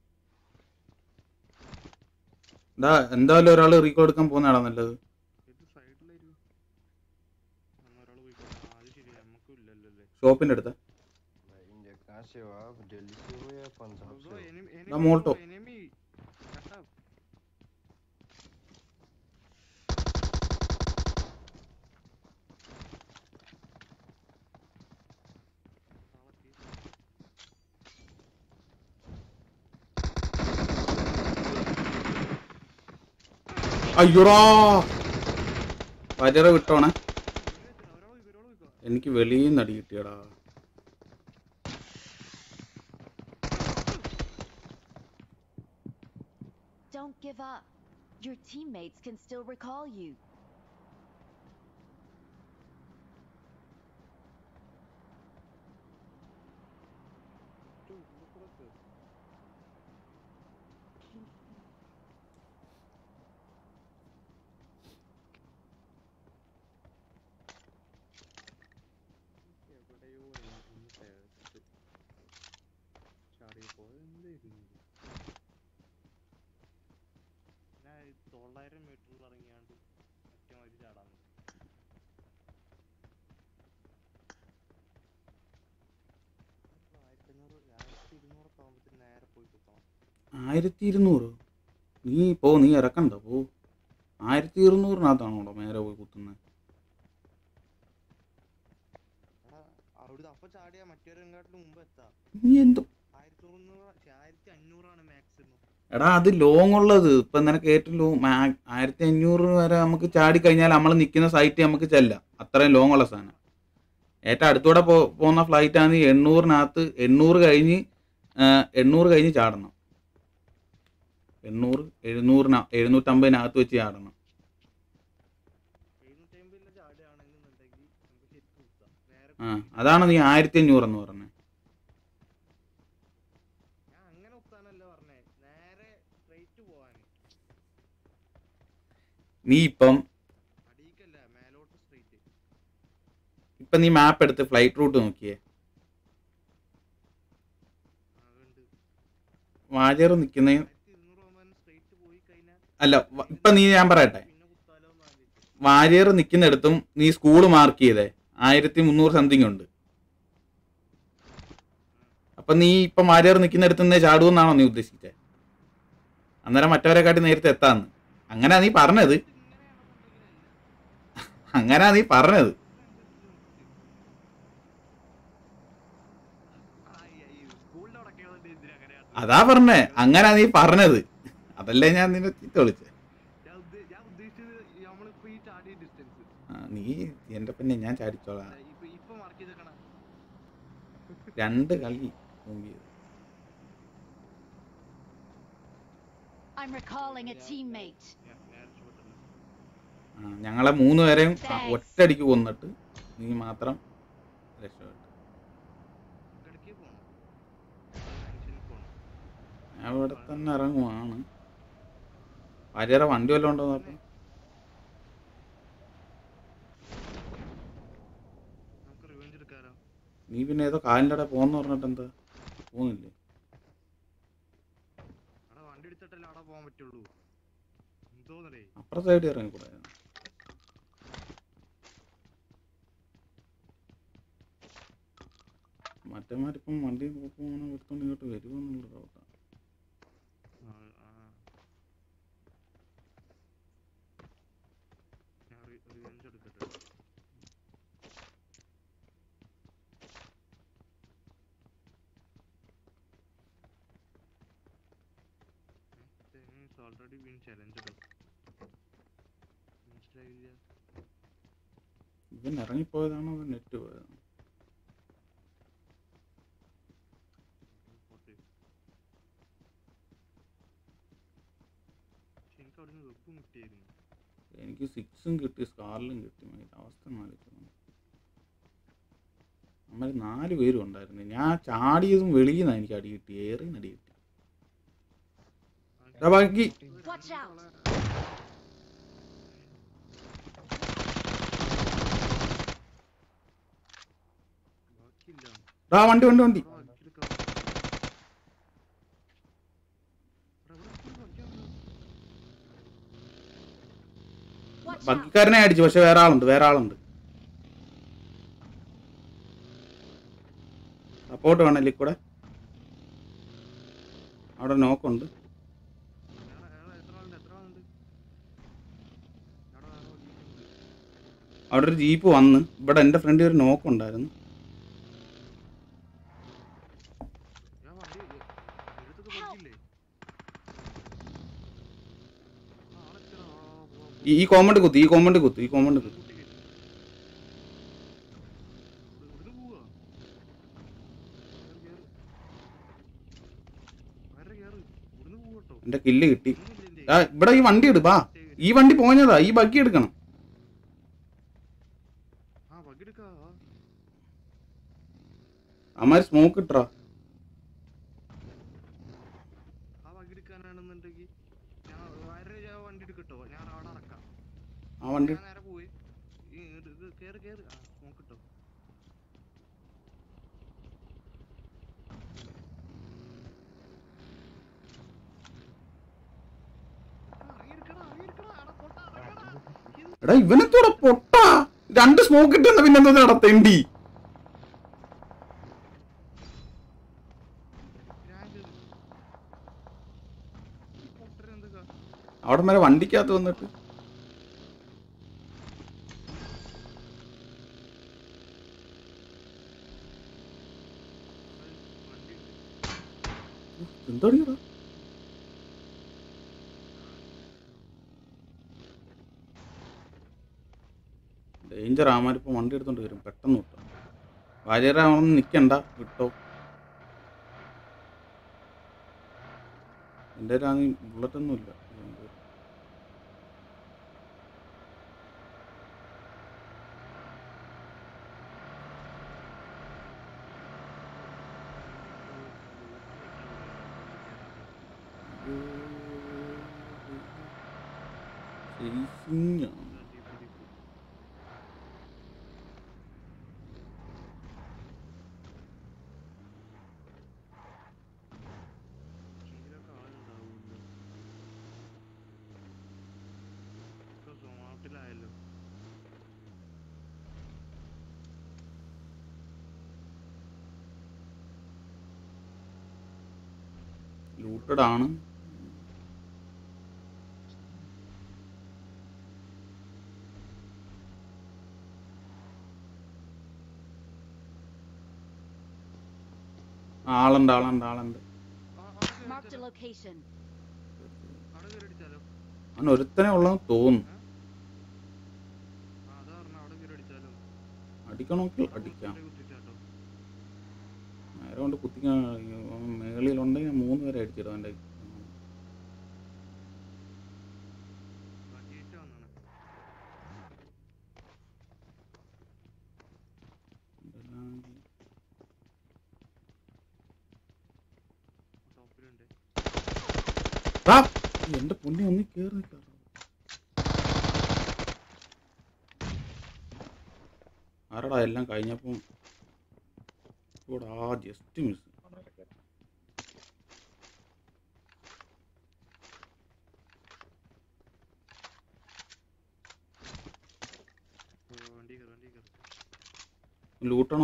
ഡാ എന്തായാലും ഒരാൾ റീകോൾ എടുക്കാൻ പോകുന്നതാണോ നല്ലത് ഇത് സൈഡിലായിരിക്കും ഒരാൾ പോയിക്കോട്ടെ ആ അത് ശരി നമുക്കും ഇല്ലല്ലോ അല്ലേ ഷോപ്പിന്റെ അടുത്ത് भाई इंडिया कहाँ से हो आप दिल्ली से हो या पंजाब से ബ്രോ हो enemy ദാ enemy മോൾട്ടോ. bro, enemy shut up അയ്യോടാ വജറ വിട്ടോണേ ഒരാൾ പോയി ഒരാൾ പോയിക്കോ എനിക്ക് വെളിയിൽ നിന്ന് അടി കിട്ടിയടാ Don't give up. Your teammates can still recall you. എവിടെയോ ഒന്ന് തേച്ചിട്ട് ചാടി പോയെന്തായിരുന്നു ഞാൻ ഈ തൊള്ളായിരം മീറ്ററിൽ ഇറങ്ങിയാണ്ട് മറ്റേ മാതിരി ചാടാൻ നിന്നു. ഇപ്പൊ ആയിരത്തി അഞ്ഞൂറ് ആയിരത്തി ഇരുന്നൂറൊക്കെ ആകുമ്പോഴത്തേന് നേരെ പോയി കുത്തണം ആയിരത്തി ഇരുന്നൂറ് നീ പോ നീ ഇറക്കണ്ട പോ ആയിരത്തി ഇരുന്നൂറിനകത്താണോടോ നേരെ പോയി കുത്തുന്നത് എടാ അവിടുന്ന് അപ്പൊ ചാടിയാ മറ്റൊരെങ്ങാട്ടിന് മുമ്പ് എത്താം നീ എന്ത് ആയിരത്തി തൊണ്ണൂറ് ആയിരത്തി അഞ്ഞൂറാണ് മാക്സിമം എടാ അത് ലോങ് ഉള്ളത് ഇപ്പൊ നിനക്ക് ഏറ്റവും ലോ ആയിരത്തി അഞ്ഞൂറ് വരെ നമുക്ക് ചാടി കഴിഞ്ഞാൽ നമ്മൾ നിൽക്കുന്ന സൈറ്റ് നമുക്ക് ചെല്ലാം അത്രയും ലോങ് ഉള്ള സാധനം ഏറ്റവും അടുത്തൂടെ പോ പോകുന്ന ഫ്ലൈറ്റ് ആണ് എണ്ണൂറിനകത്ത് എണ്ണൂറ് കഴിഞ്ഞ് ആ, എണ്ണൂറ് കഴിഞ്ഞ് ചാടണം എണ്ണൂറ് എഴുന്നൂറിന എഴുന്നൂറ്റമ്പതിനകത്ത് വെച്ച് ചാടണം എഴുന്നൂറ്റമ്പതിലെ ചാടുകയാണെന്നുണ്ടെങ്കിൽ നമുക്ക് ശരിക്കും കുത്താം നേരെ ആ അതാണ് നീ ആയിരത്തി അഞ്ഞൂറ് എന്ന് പറഞ്ഞത് ഞാൻ അങ്ങനെ കുത്താനല്ല പറഞ്ഞേ നേരെ സ്ട്രൈറ്റ് പോവാന് നീ ഇപ്പം അടിയിക്കല്ല മേലോട്ട് സ്ട്രൈറ്റ് ഇപ്പം നീ മാപ്പ് എടുത്ത് ഫ്ലൈറ്റ് റൂട്ട് നോക്കിയേ അതുകൊണ്ട് വാജർ നിൽക്കുന്ന ആയിരത്തി ഇരുന്നൂറ് പോകുമ്പോൾ സ്ട്രൈറ്റ് പോയി കഴിഞ്ഞാൽ അല്ല വ- ഇപ്പം നീ ഞാൻ പറയട്ടെ പിന്നെ കുത്താലോ എന്ന് ആലോചിച്ചു വാരിയർ നിൽക്കുന്നിടത്തും നീ സ്കൂൾ മാർക്ക് ചെയ്തേ ആയിരത്തി മുന്നൂറ് സംതിങ് ഉണ്ട് അപ്പൊ നീ ഇപ്പം വാരിയർ നിൽക്കുന്നിടത്ത് നിന്ന് ചാടുമെന്നാണോ നീ ഉദ്ദേശിച്ചത് അന്നേരം മറ്റവരെക്കാട്ടി നേരത്തെ എത്താന്ന് അങ്ങനാ നീ പറഞ്ഞത് അങ്ങനാ നീ പറഞ്ഞത് സ്കൂളിന്റെ അവിടെ എന്തിനാ അങ്ങനെ കാട്ടുന്നത്? അതാ പറഞ്ഞേ അങ്ങനാ നീ പറഞ്ഞത് അതല്ലേ ഞാൻ നിന്നെ ചീത്ത വിളിച്ചത് ഞാൻ ഉദ്ദേ- ഞാൻ ഉദ്ദേശിച്ചത് നമ്മളിപ്പോ ഈ ചാടിയ ഡിസ്റ്റൻസ് ആ, നീ എന്റെ പിന്നെ ഞാൻ ചാടിച്ചോളാം ഇപ്പൊ ഇപ്പൊ മാർക്ക് ചെയ്തേക്കണ രണ്ട് കളി മുമ്പിയത് I'm recalling a teammate. ഞാൻ ഞാൻ രക്ഷപ്പെട്ടല്ലോ ആ, ഞങ്ങളെ മൂന്ന് പേരെയും ആ, ഒറ്റയടിക്ക് കൊന്നിട്ട് നീ മാത്രം രക്ഷപ്പെട്ടു ഇടയ്ക്ക് പോണം ടെൻഷനിൽ പോണം ഞാൻ ഇവിടെ തന്നെ ഇറങ്ങുവാണ് ഭാര്യയുടെ വണ്ടി വല്ലതും ഉണ്ടോ നോക്കാം നീ പിന്നെ ഏതോ കാലിൻ്റെ അവിടെ പോകുന്ന പറഞ്ഞിട്ട് എന്താ പോകുന്നില്ലേ അവിടെ വണ്ടി എടുത്തിട്ടല്ലേ അവിടെ പോകാൻ പറ്റുള്ളൂ എന്തോന്നടേ അപ്പുറത്തെ സൈഡിൽ ഇറങ്ങിക്കൂടെ മറ്റന്മാരിപ്പം വണ്ടി പോകുന്ന എടുത്തോണ്ട് ഇങ്ങോട്ട് വരുമെന്നുള്ള ഡൗട്ടാണ് ആ, ആ. ഞാൻ റി- revenge എടുക്കട്ടെ ഓൾറെഡി ബീൻ ചലഞ്ചഡ് മനസ്സിലായില്ല ഇവൻ ഇറങ്ങിപ്പോയതാണോ അവൻ നെറ്റ് പോയതാണോ പോട്ടെ പക്ഷെ എനിക്ക് അവിടുന്ന് വെപ്പും കിട്ടിയായിരുന്നു എനിക്ക് സിക്സും കിട്ടി സ്കാറിലും കിട്ടി മതി അവസ്ഥ മാറിക്കുന്നു നമ്മൾ നാല് പേരും ഉണ്ടായിരുന്നു ഞാൻ ചാടിയതും വെളിയിൽ നിന്നാണ് എനിക്ക് അടി കിട്ടി ഏറി അടി കിട്ടി എടാ ബാക്കി Watch out! ബാക്കിയില്ല എടാ വണ്ടി വണ്ടി വണ്ടി അവിടെ ബാക്കിയെടുക്കാം. എടാ, ഇവിടെ full ബാക്കിയാണല്ലോ. Watch out! ബഗ്ഗിക്കാരനെ അടിച്ചു പക്ഷെ വേറെ ആളുണ്ട് വേറെ ആളുണ്ട് സപ്പോർട്ട് വേണല്ലേ കൂടെ അവിടെ നോക്കുണ്ട് എടാ, എടാ, എത്ര ആളുണ്ട് എത്ര ആളുണ്ട് എടാ, ആരോ അടിക്കുന്നുണ്ട്. അവിടെ ഒരു ജീപ്പ് വന്ന് ഇവിടെ എൻ്റെ ഫ്രണ്ടിൽ ഒരു നോക്കുണ്ടായിരുന്നു ഞാൻ വണ്ടി എടുത്തൊക്കെ ബാക്കിയില്ലേ ആളെത്ര ഈ ഈ കോമണ്ട് കുത്ത് ഈ കോമണ്ട് കുത്ത് ഈ കോമണ്ട് കുത്ത് ഇവിടുന്ന് പോവാ കേറ്, കേറ്. വേറെ കേറ്. ഇവിടുന്ന് പോവാട്ടോ. എൻ്റെ കില്ല് കിട്ടി ഒന്നുമില്ല ആ എൻ്റെ ഇവിടെ ഈ വണ്ടി എടു ബാ ഈ വണ്ടി പോഞ്ഞതാ ഈ ബഗ്ഗി എടുക്കണം ആ ബഗ്ഗി എടുക്കാ ആ. അമ്മാര് സ്മോക്ക് ഇട്ടാ ആ വണ്ടി എടുക്കാനാണെന്നുണ്ടെങ്കിൽ ഞാൻ വേറെ ഞാൻ വണ്ടി എടുക്കട്ടോ ഞാൻ അവിടെ അടക്കാം ആ വണ്ടി ഞാൻ നേരെ പോയി ഈ ഇത് ഇത് കേറ് കേറ് ആ നോക്കട്ടോ എടാ ഇവനെത്തോടെ പൊട്ടാ രണ്ട് സ്മോക്ക് ഇട്ടെന്ന് പിന്നെന്താ നടത്തേണ്ടി അവിടെ വരെ വണ്ടിക്കകത്ത് വന്നിട്ട് എന്താടിയടാ ഡേഞ്ചർ ആമാരിപ്പോ വണ്ടി എടുത്തോണ്ട് വരും പെട്ടെന്ന് വിട്ടോ വാര്യരാവണം നിക്കണ്ട വിട്ടോ എൻ്റെ കയ്യിലാണെങ്കിൽ ബുള്ളറ്റ് ഒന്നും ഇല്ല അതുകൊണ്ട് Chasing ആണ്. സോമാട്ടിലായല്ലോ ലൂട്ടഡ് ആണ് ആളുണ്ട് ആളുണ്ട് ആളുണ്ട് Marked a location. അവിടെ കയറി അടിച്ചാലോ അവൻ ഒരുത്തനെ ഉള്ളതെന്ന് തോന്നുന്നു ആ അതാ പറഞ്ഞ അവിടെ കയറി അടിച്ചാലോ അടിക്കണമെങ്കിൽ അടിക്കാം കുത്തിട്ടേ കുത്തിച്ചാട്ടോ നേരെ കൊണ്ട് കുത്തിക്കാൻ മേളിലുണ്ടെങ്കിൽ മൂന്ന് പേരെ അടിച്ചിടും എൻ്റെ ബാക്കിയിട്ട് വന്നാണ് ടോപ്പിലുണ്ട് എന്റെ പൊന്നി ഒന്ന് കേറി നിൽക്കാം ആരടാ എല്ലാം കഴിഞ്ഞപ്പം ഓടാ ജസ്റ്റ് മിസ് ഓ, വണ്ടി കയറി വണ്ടി കയറി ലൂട്ടണം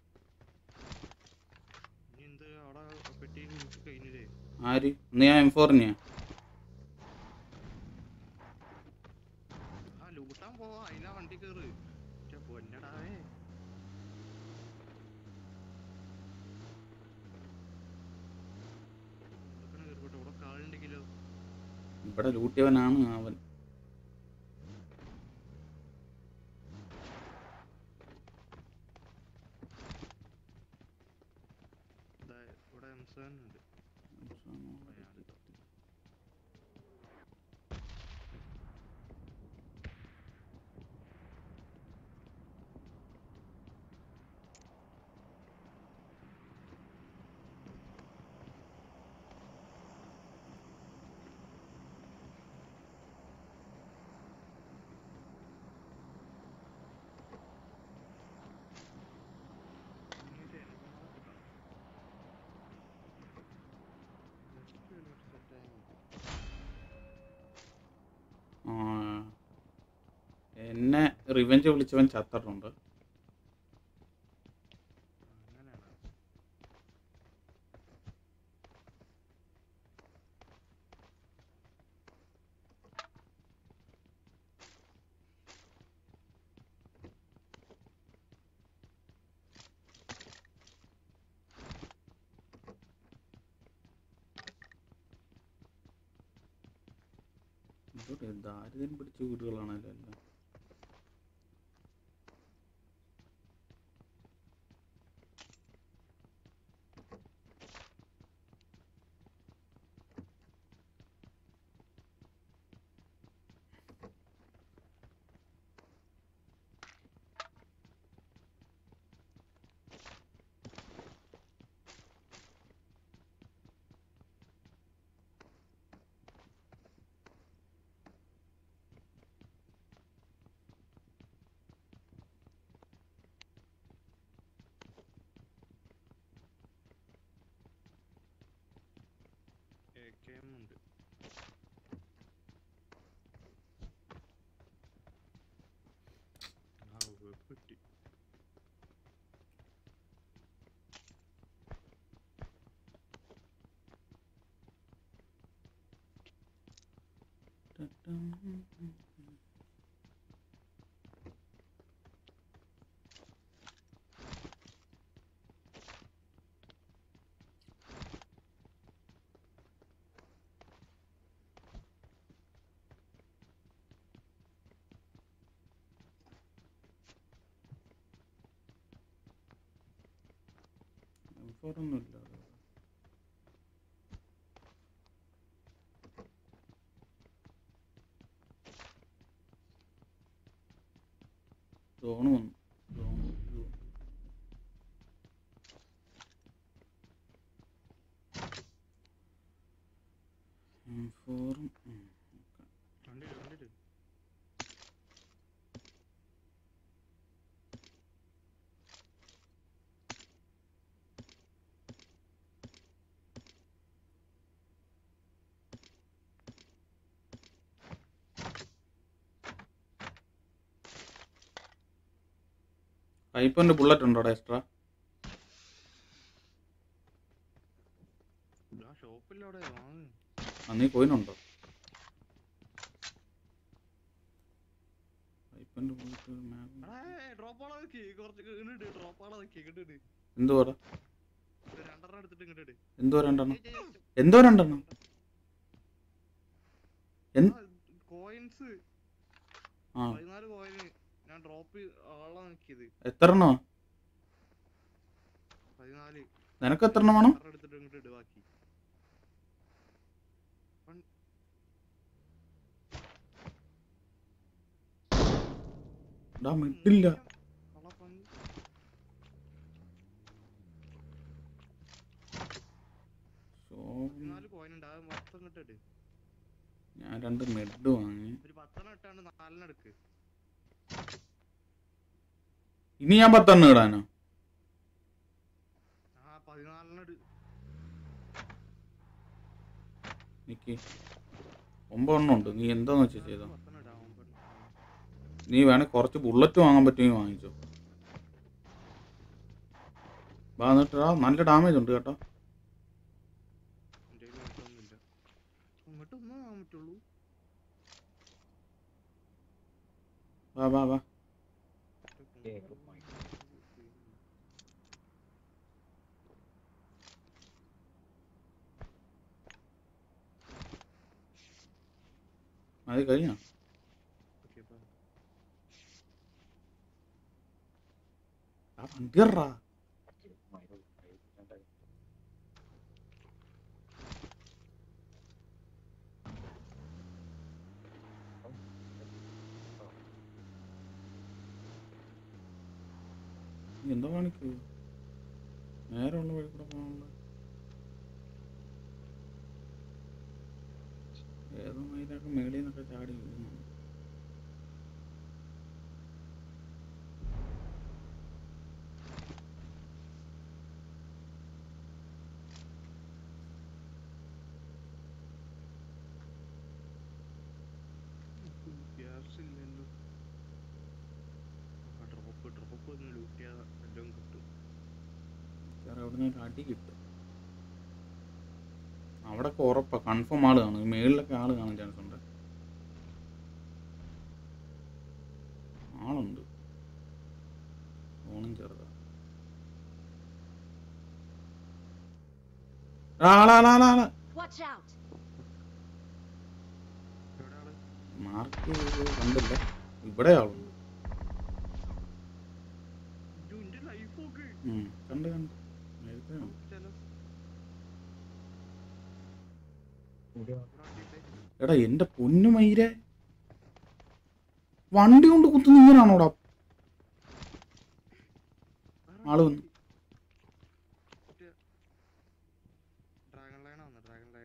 ഇനി എന്ത് അവിടെ പെട്ടിയിൽ മുക്കി കഴിഞ്ഞില്ലേ ആര് ഇന്ന് ഞാൻ എം ഫോറിനെയാ ആ ലൂട്ടാൻ പോവാ അതിനാ വണ്ടി കയറ് മറ്റേ പൊന്നടാവേ ഇവിടെക്കാണ് കേറിക്കോട്ടെ ഇവിടെ കാളുണ്ടെങ്കിലോ ഇവിടെ ലൂട്ടിയവനാണ് അവൻ ദാ ഇവിടെ എം സെവൻ ഉണ്ട് ഇങ്ങോട്ട് എന്നെ Just ഒരു set ആയാ മതി. ആ, എന്നെ റിവെഞ്ച് വിളിച്ചവൻ ചത്തിട്ടുണ്ട് അങ്ങനെയാണോ ഇതൊരു ദാരിദ്ര്യം പിടിച്ച വീടുകളാണല്ലോ എല്ലാം AKM ഉണ്ട് ആ വെപ്പ് കിട്ടി ഒന്നുമില്ല സോണ് വന്നു സോണ് ഇത് ഉം, ഫോറും ഉം, ഓക്കെ. കണ്ടിട്ട് കണ്ടിട്ട് കൈപ്പൻ്റെ ബുള്ളറ്റ് ഉണ്ടോടാ എക്സ്ട്രാ ആ ഷോപ്പില്ല അവിടെ വാങ്ങ് അന്നീ കോയിനുണ്ടോ കൈപ്പൻ്റെ ബുള്ളറ്റ് മാഗ് ഡ്രോപ്പ് ആളെ നോക്കി കുറച്ച് ഇങ്ങോട്ട് ഡ്രോപ്പ് ആളെ നോക്കി ഇങ്ങോട്ട് എന്തുവാടാ രണ്ടെണ്ണം എടുത്തിട്ട് ഇങ്ങോട്ട് എന്തോ രണ്ടെണ്ണം എന്തോ രണ്ടെണ്ണം എന്ത് കോയിൻസ് ആ പതിനാല് കോയിന് ഞാൻ ഡ്രോപ്പ് ആളെ നോക്കിയത് എത്ര എണ്ണോ പതിനാല് നിനക്ക് എത്ര എണ്ണം വേണം ആറ് എടുത്തിട്ട് ഇങ്ങോട്ട് ഇട് ബാക്കി വൺ- ഡാ മിഡില്ല കളപ്പന്നി. പതിനാല് കോയിൻ ഉണ്ട് അത് മൊത്തം ഇങ്ങോട്ട് ഇട് ഞാൻ രണ്ട് മെഡ് വാങ്ങി ഒരു പത്തെണ്ണം ഇട്ടാണ്ട് നാലെണ്ണം എടുക്ക് ഇനി ഞാൻ പത്തെണ്ണം ഇടാനോ നിക്ക് ഒമ്പതെണ്ണം ഉണ്ട് നീ എന്താന്ന് വെച്ചാൽ ചെയ്തോ പത്തെണ്ണം ഇടാം ഒമ്പതെണ്ണം. നീ വേണേ കുറച്ച് ബുള്ളറ്റ് വാങ്ങാൻ പറ്റുമെങ്കിൽ വാങ്ങിച്ചോ വാ എന്നിട്ടാ നല്ല ഡാമേജ് ഉണ്ട് കേട്ടോ എൻ്റെ കയ്യിൽ മറ്റൊന്നുമില്ല അങ്ങോട്ട് ഒന്നും ആകാൻ പറ്റുള്ളൂ വാ വാ വാ അത് കഴിഞ്ഞോ ഓക്കെ ബൈ ആ വണ്ടി കയറാ നീ എന്താ കാണിക്കൂ നേരെ ഉള്ള വഴി കൂടെ പോകാനുള്ള ഏതോ മയിലൊക്കെ മേളിൽ നിന്നൊക്കെ ചാടി വീഴുന്നു ഗ്യാസ് ഇല്ലല്ലോ ആ ഡ്രോപ്പ് ഡ്രോപ്പ് ഒന്ന് ലൂട്ട് ചെയ്താൽ എല്ലാം കിട്ടും വേറെ എവിടുന്ന് ഒരു അടി കിട്ടും അവിടൊക്കെ ഉറപ്പാ കൺഫേം ആള് കാണും ഈ മേളിലൊക്കെ ആള് കാണാൻ ചാൻസ് ഉണ്ട് ആളുണ്ട് ഫോണും ചെറുതാ ആളാളാളാള് Watch out! എവിടെ ആള് മാർക്ക് കണ്ടില്ല ഇവിടെ ആളുണ്ട് അയ്യോ, എൻ്റെ ലൈഫ് ഒക്കെ ഉം, കണ്ട് കണ്ട് നേരത്തെ കണ്ടു. ചില ഇവിടെ ഇവിടെ വണ്ടിയിട്ടേ എടാ എന്റെ പൊന്നു മയിരെ വണ്ടി കൊണ്ട് കുത്തുന്ന ഇങ്ങനാണോടാ ആള് വന്നു ഡ്രാഗൺ ലൈൻ ആണ് ഡ്രാഗൺ ലൈൻ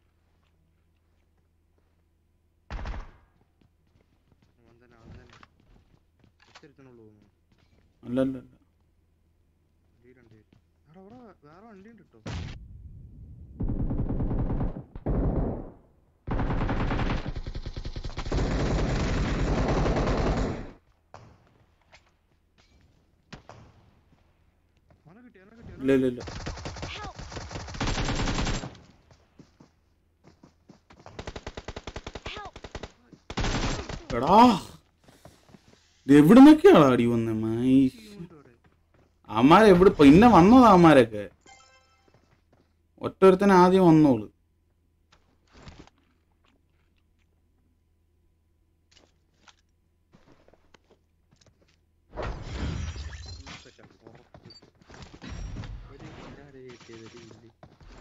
അവൻ തന്നെ അവൻ തന്നെ ഒറ്റരുത്തനുള്ളൂ തോന്നുന്നു അല്ല അല്ല അല്ല വണ്ടി രണ്ട് പേര് അവിടെ അവിടെ വേറെ വണ്ടി ഉണ്ട് കേട്ടോ അവനെ കിട്ടി അവനെ കിട്ടി ഇല്ല ഇല്ല ഇല്ല Help! Help! എടാ ഇത് എവിടുന്നൊക്കെയാണോ അടി വന്നേ മൈ അമ്മാരെ എവിടെ പിന്നെ വന്നതാ അമ്മാരൊക്കെ ഒറ്റൊരുത്തൻ ആദ്യം വന്നോള് ഒരു ഇല്ലാരെ കിട്ടിയത് ഒരു ഇല്ലി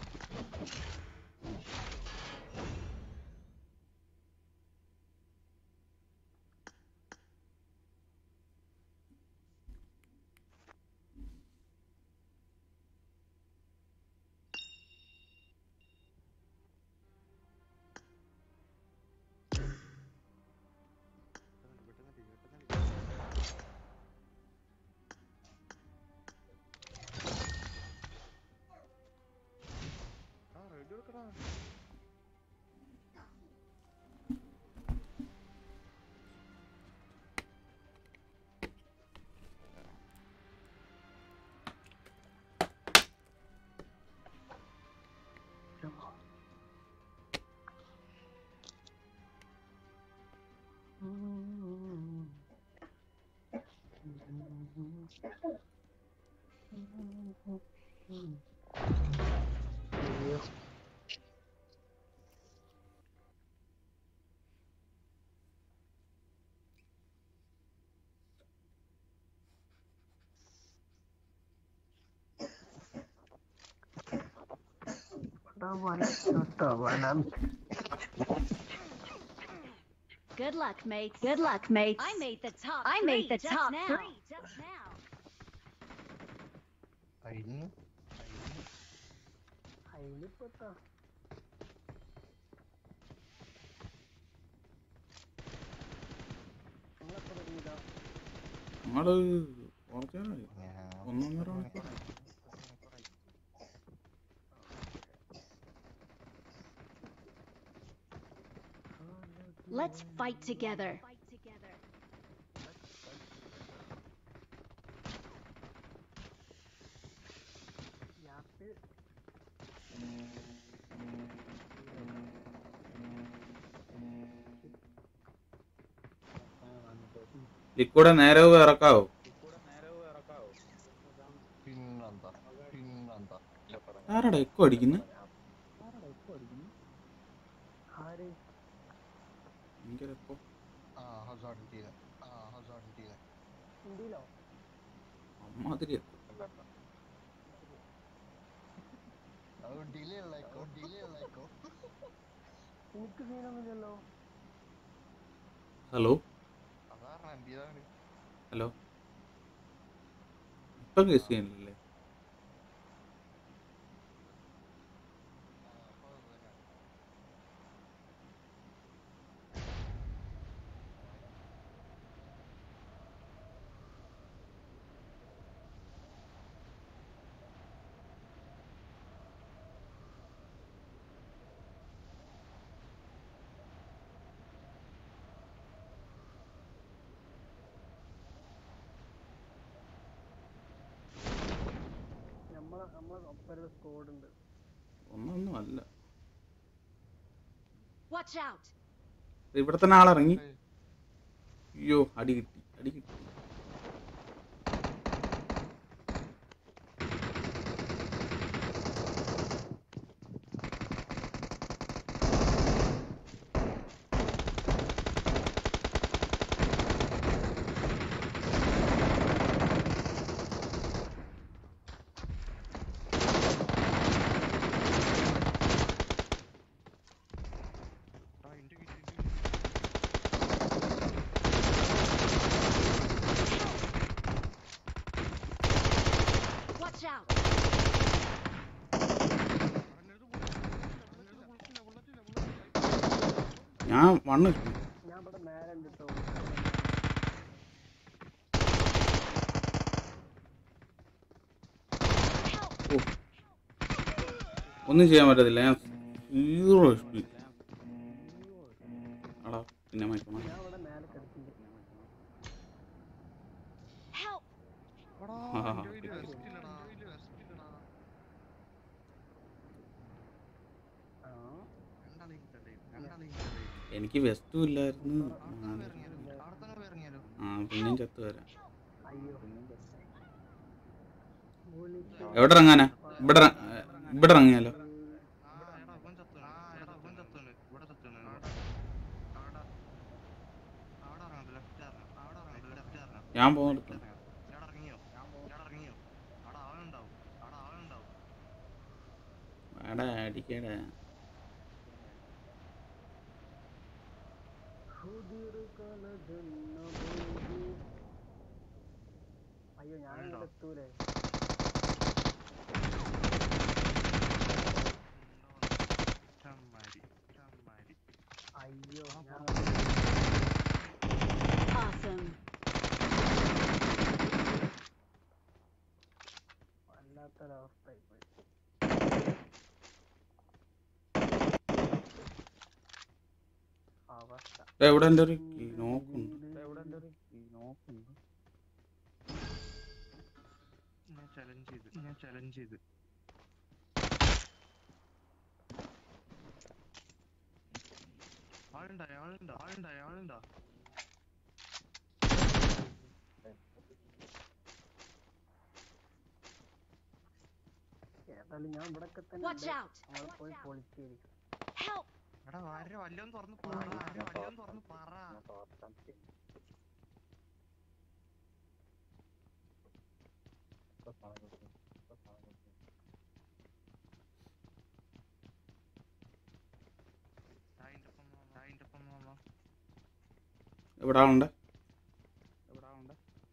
പെട്ടെന്ന് പെട്ടെന്ന് അടി, പെട്ടെന്ന് അടി. ആ റെഡി എടുക്കടാ Good luck, mates. Good luck, mates. I made the top. I made the top now. Three just now. അയിന് നമ്മള് കുറച്ച് നേരമായി ഒന്നൊന്നര മണിക്കൂറായി Let's fight together. ലിക്വിഡ് നേരെ പോയി ഇറക്കാവോ പിന്നെന്താ പിന്നെന്താ ആരാടാ എക്കോ അടിക്കുന്നു ഭയങ്കര എക്കോ ആ ഹസാർഡ് ചെയ്ത ആ ഹസാർഡ് ചെയ്ത അമ്മാതിരി എക്കോ അത് ഡിലേ ഉള്ളേക്കോ ഡിലേ ഉള്ളേക്കോ ഹലോ അതാണ് എൻ്റെ ഇതാണ് ഹലോ ഇപ്പം കേസ് ചെയ്യുന്നില്ലേ ആ അപ്പോൾ അത് തന്നെ ഒന്നൊന്നും അല്ല Watch out! ഇവിടെ തന്നെ ആളിറങ്ങി അയ്യോ അടി കിട്ടി അടി കിട്ടി ആ ഇന്റെ കിറ്റ് ഇന്റെ കിറ്റ് Watch out! അവൻ്റെ അടുത്ത് ബുള്ളറ്റില്ല ബുള്ളറ്റില്ല ബുള്ളറ്റില്ല ബുള്ളറ്റില്ല ഞാൻ വണ്ണ് ഓ ഒന്നും ചെയ്യാൻ പറ്റത്തില്ല ഞാൻ സീറോ എച്ച് പി അടാ പിന്നെ മയക്കണം Help! ആ, എൻ്റെ കയ്യില് vest ഇല്ലടാ എൻ്റെ കയ്യില് vest ഇല്ലടാ രണ്ടാളെയും കിട്ടണ്ടേ രണ്ടാളെയും കിട്ടണ്ടേ എനിക്ക് വെസ്റ്റും ഇല്ലായിരുന്നു അവിടെ തന്നെ ഇറങ്ങിയാലോ അവിടെ തന്നെ ഇറങ്ങിയാലോ ആ പിന്നെയും ചത്തു വരാം എവിടെ ഇറങ്ങാനാ ഇവിടെ ഇറ- ഇവിടെ ഇറങ്ങിയാലോ ആ എടാ അവൻ ചത്താണ് ആ എടാ അവൻ ചത്താണ് ഇവിടെ ചത്താണ് അവിടെ അവിടെ അവിടെ ഇറങ്ങണ്ട ലെഫ്റ്റ് ഇറങ്ങാം അവിടെ ഇറങ്ങണ്ട ലെഫ്റ്റ് ഇറങ്ങാം ഞാൻ പോകുന്നിടത്ത് എടാ ഇറങ്ങിയോ എടാ ഇറങ്ങിയോ അവിടെ ആളുണ്ടാവും അവിടെ ആളുണ്ടാവും വേടാ അടിക്കടാ ചമ്മാരി ചമ്മാരി Awesome. ദേ, ഇവിടെ എൻ്റെ ഒരു നോക്കുണ്ട് ഞാൻ ചലഞ്ച് ചെയ്ത് ഞാൻ ചലഞ്ച് ചെയ്ത് ആളുണ്ടോ ആളുണ്ടോ ആളുണ്ടോ ആളുണ്ടോ Watch out! Help! എടാ ആരെ വല്ലതും തുറന്ന് പറ ആരെ വല്ലതും തുറന്ന് പറ അതിന്റെ ഒപ്പം വന്നോ, അതിന്റെ ഒപ്പം വന്നോ. ഇവിടെ ആളുണ്ട് എടാ, എടാ,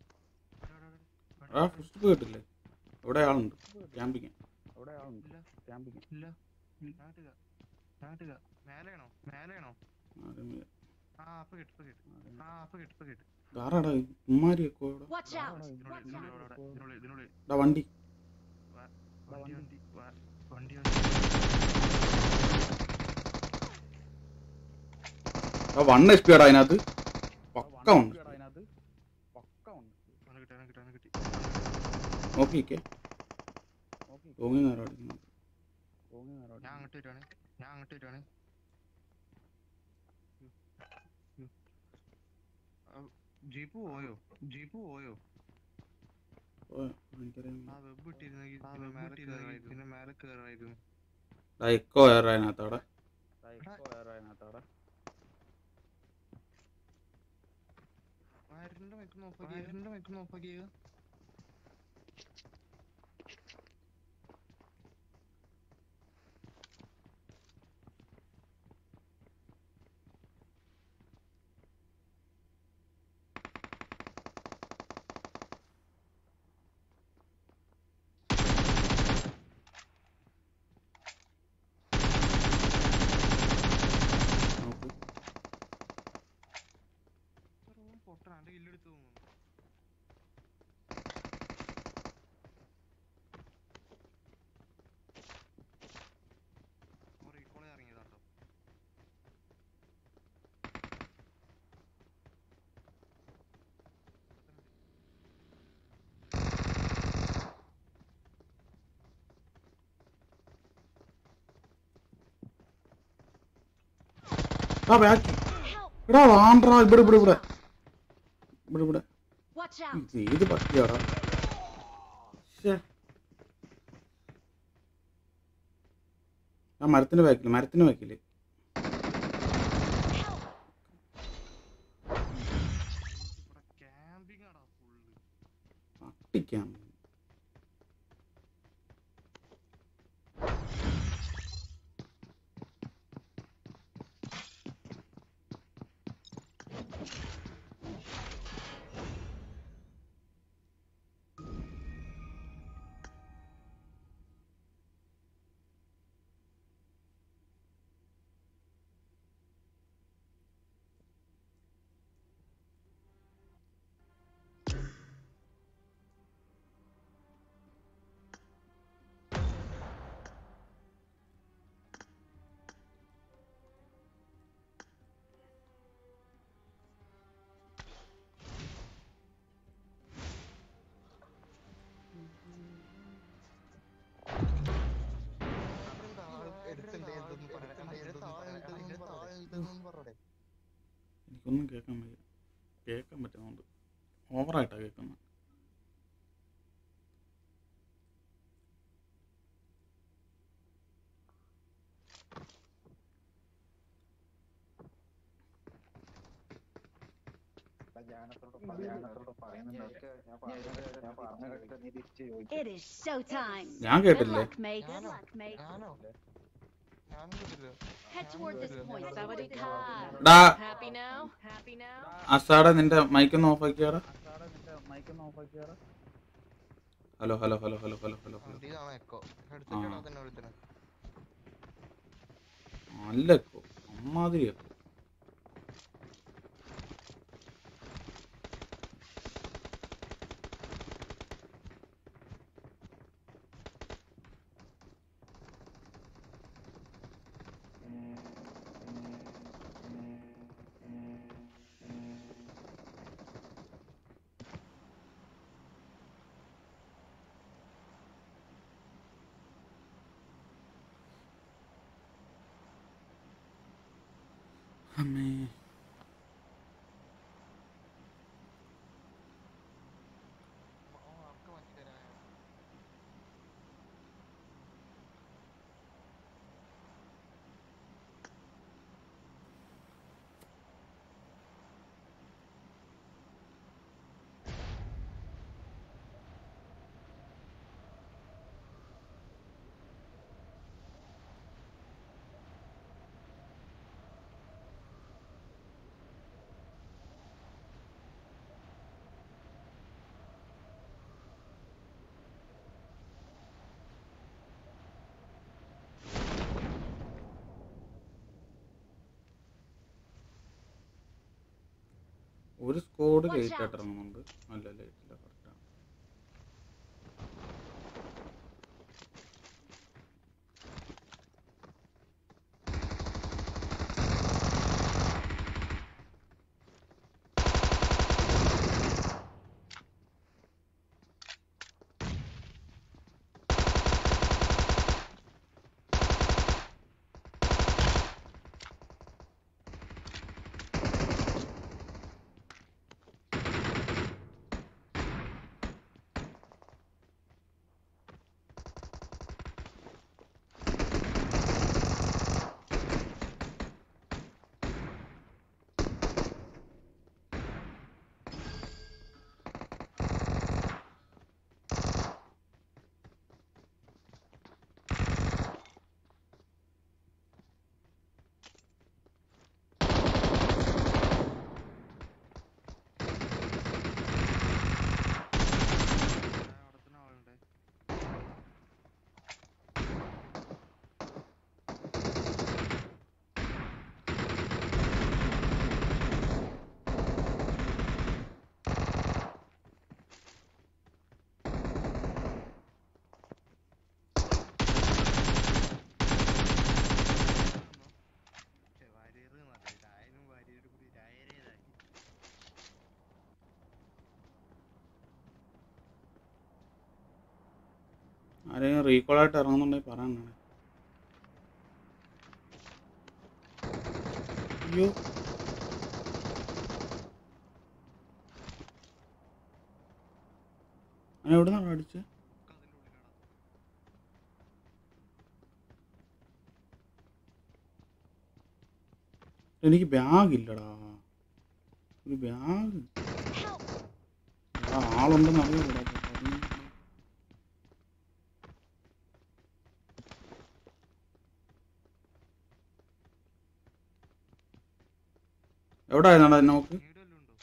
ആ എടാ. ഫസ്റ്റ് പോയിട്ടില്ലേ ഇവിടെ ആളുണ്ട് ക്യാമ്പിങ് ഇല്ല ഇല്ല നാട്ടുക നാട്ടുക മേലെയാണോ മേലെയാണോ ആ അപ്പൊ കിട്ടും ഇപ്പൊ കിട്ടും ആ അപ്പൊ കിട്ടും ഇപ്പൊ കിട്ടും ആരാടാ ഉമ്മാരിയൊക്കെ ഇവിടെ Watch out! ഇതിനുള്ളിൽ ഇതിനുള്ളിൽ ഇവിടെ, ഇതിനുള്ളിൽ ഇതിനുള്ളിൽ എടാ വണ്ടി വണ്ടി വണ്ടി വ- വണ്ടി വണ്ടി ആ വൺ എച്ച് പി ആടാ അതിനകത്ത് പക്ക ഉണ്ട് അവനെ കിട്ടി അവനെ കിട്ടി അവനെ കിട്ടി നോക്കിക്കേ തൂങ്ങി നേരം അടിക്കുന്നു ഞാൻ അങ്ങോട്ട് വരുവാണ് ഞാൻ അങ്ങോട്ട് വരുവാണ് ജീപ്പ് പോയോ ജീപ്പ് പോയോ ഓ, എനിക്കറിയാം ആ വെബ് ഇട്ടിരുന്നെങ്കിൽ പിന്നെ മേലെ കേറായിരുന്നു പിന്നെ മേലെ കേറായിരുന്നു എക്കോ എയർ അതിനകത്ത് അവിടെ വയറിന്റെ മൈക്ക് നോക്കി വയറിന്റെ മൈക്ക് നോക്കിയ നോക്ക് പൊട്ടണ എന്റെ കില്ലെടുത്ത് തോന്നുന്നു റീകോളെ ഇറങ്ങിയതാട്ടോ ആ ബാക്കി Help! എടാ വാണ്ടാ ഇവിടെ ഇവിടെ ഇവിടെ ഇവിടെ ഇവിടെ Watch out! ഇത് ഏത് പട്ടിയാടാ ശ്ശേ. ആ മരത്തിന്റെ ബാക്കില് മരത്തിന്റെ ബാക്കില് Help! ഇവിടെ ക്യാമ്പിംഗ് ആടാ ഫുള്ള് പട്ടിക്കാം എനിക്കൊന്നും കേൾക്കാൻ വയ്യ കേൾക്കാൻ പറ്റുന്നുണ്ട് ഓവറായിട്ടാ കേൾക്കുന്നത് It is showtime. ഞാൻ Good കേട്ടില്ലേ luck, mate. Good luck, mate. ഞാനോ ഞാൻ കേട്ടില്ല Head toward this point. Sawadika. ഡാ Happy now? Happy now? അസാടെ നിന്റെ മൈക്കൊന്ന് ഓഫ് ആക്കിയാടാ hello hello hello hello hello hello hello വണ്ടിയിലാണ് എക്കോ എടുത്തിട്ടാണ് തന്നെ ഒരുത്തനെ നല്ല എക്കോ അമ്മാതിരി എക്കോ അമ്മേ ആർക്ക് മാറ്റി തരാനാ ഒരു സ്കോഡ് Watch ലേറ്റ് out. ആയിട്ട് ഇറങ്ങുന്നുണ്ട് അല്ല ലേറ്റ് ഇല്ല കറക്റ്റാണ് ആരെയും റീകോൾ ആയിട്ട് ഇറങ്ങുന്നുണ്ടെങ്കിൽ പറയണേ അയ്യോ ഞാൻ എവിടെ നിന്നാണ് അടിച്ചത് അതിന്റെ ഉള്ളിലാടാ എനിക്ക് ബാഗ് ഇല്ലടാ ഒരു ബാഗ് ആളുണ്ടെന്ന് അറിയാം എവിടെ ആയിരുന്നാടാ നോക്ക് നീടെ വല്ലതും ഉണ്ടോ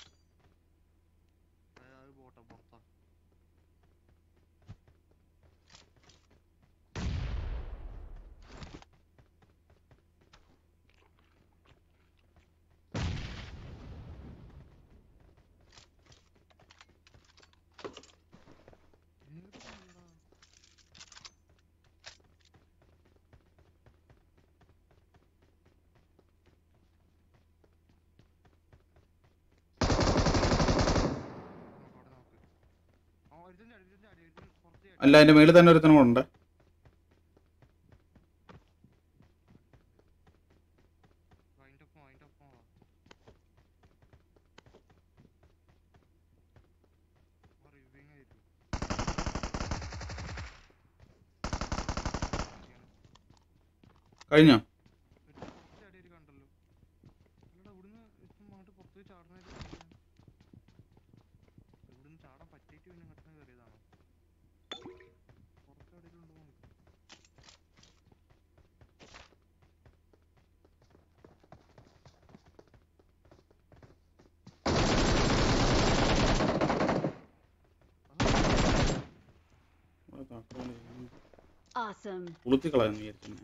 അത് പോട്ടെ പുറത്താ ഏത് അല്ല അതിന്റെ മേളിൽ തന്നെ ഒരുത്തനും കൂടെ ഉണ്ട് കഴിഞ്ഞോ കണ്ടല്ലോ അല്ലടാ ഇവിടുന്ന് ഇപ്പം അങ്ങോട്ട് പുറത്ത് ചാടണായിട്ട് ഇവിടുന്ന് ചാടാൻ പറ്റിയിട്ട് പിന്നെ ഇങ്ങോട്ട് കയറിയതാണോ പുറത്ത് എവിടെയെങ്കിലും ഉണ്ടോ നോക്ക് ഇവിടെ തക്കാളി Awesome. കുളുത്തി കളയാന്ന് വിചാരിച്ചു ഞാൻ.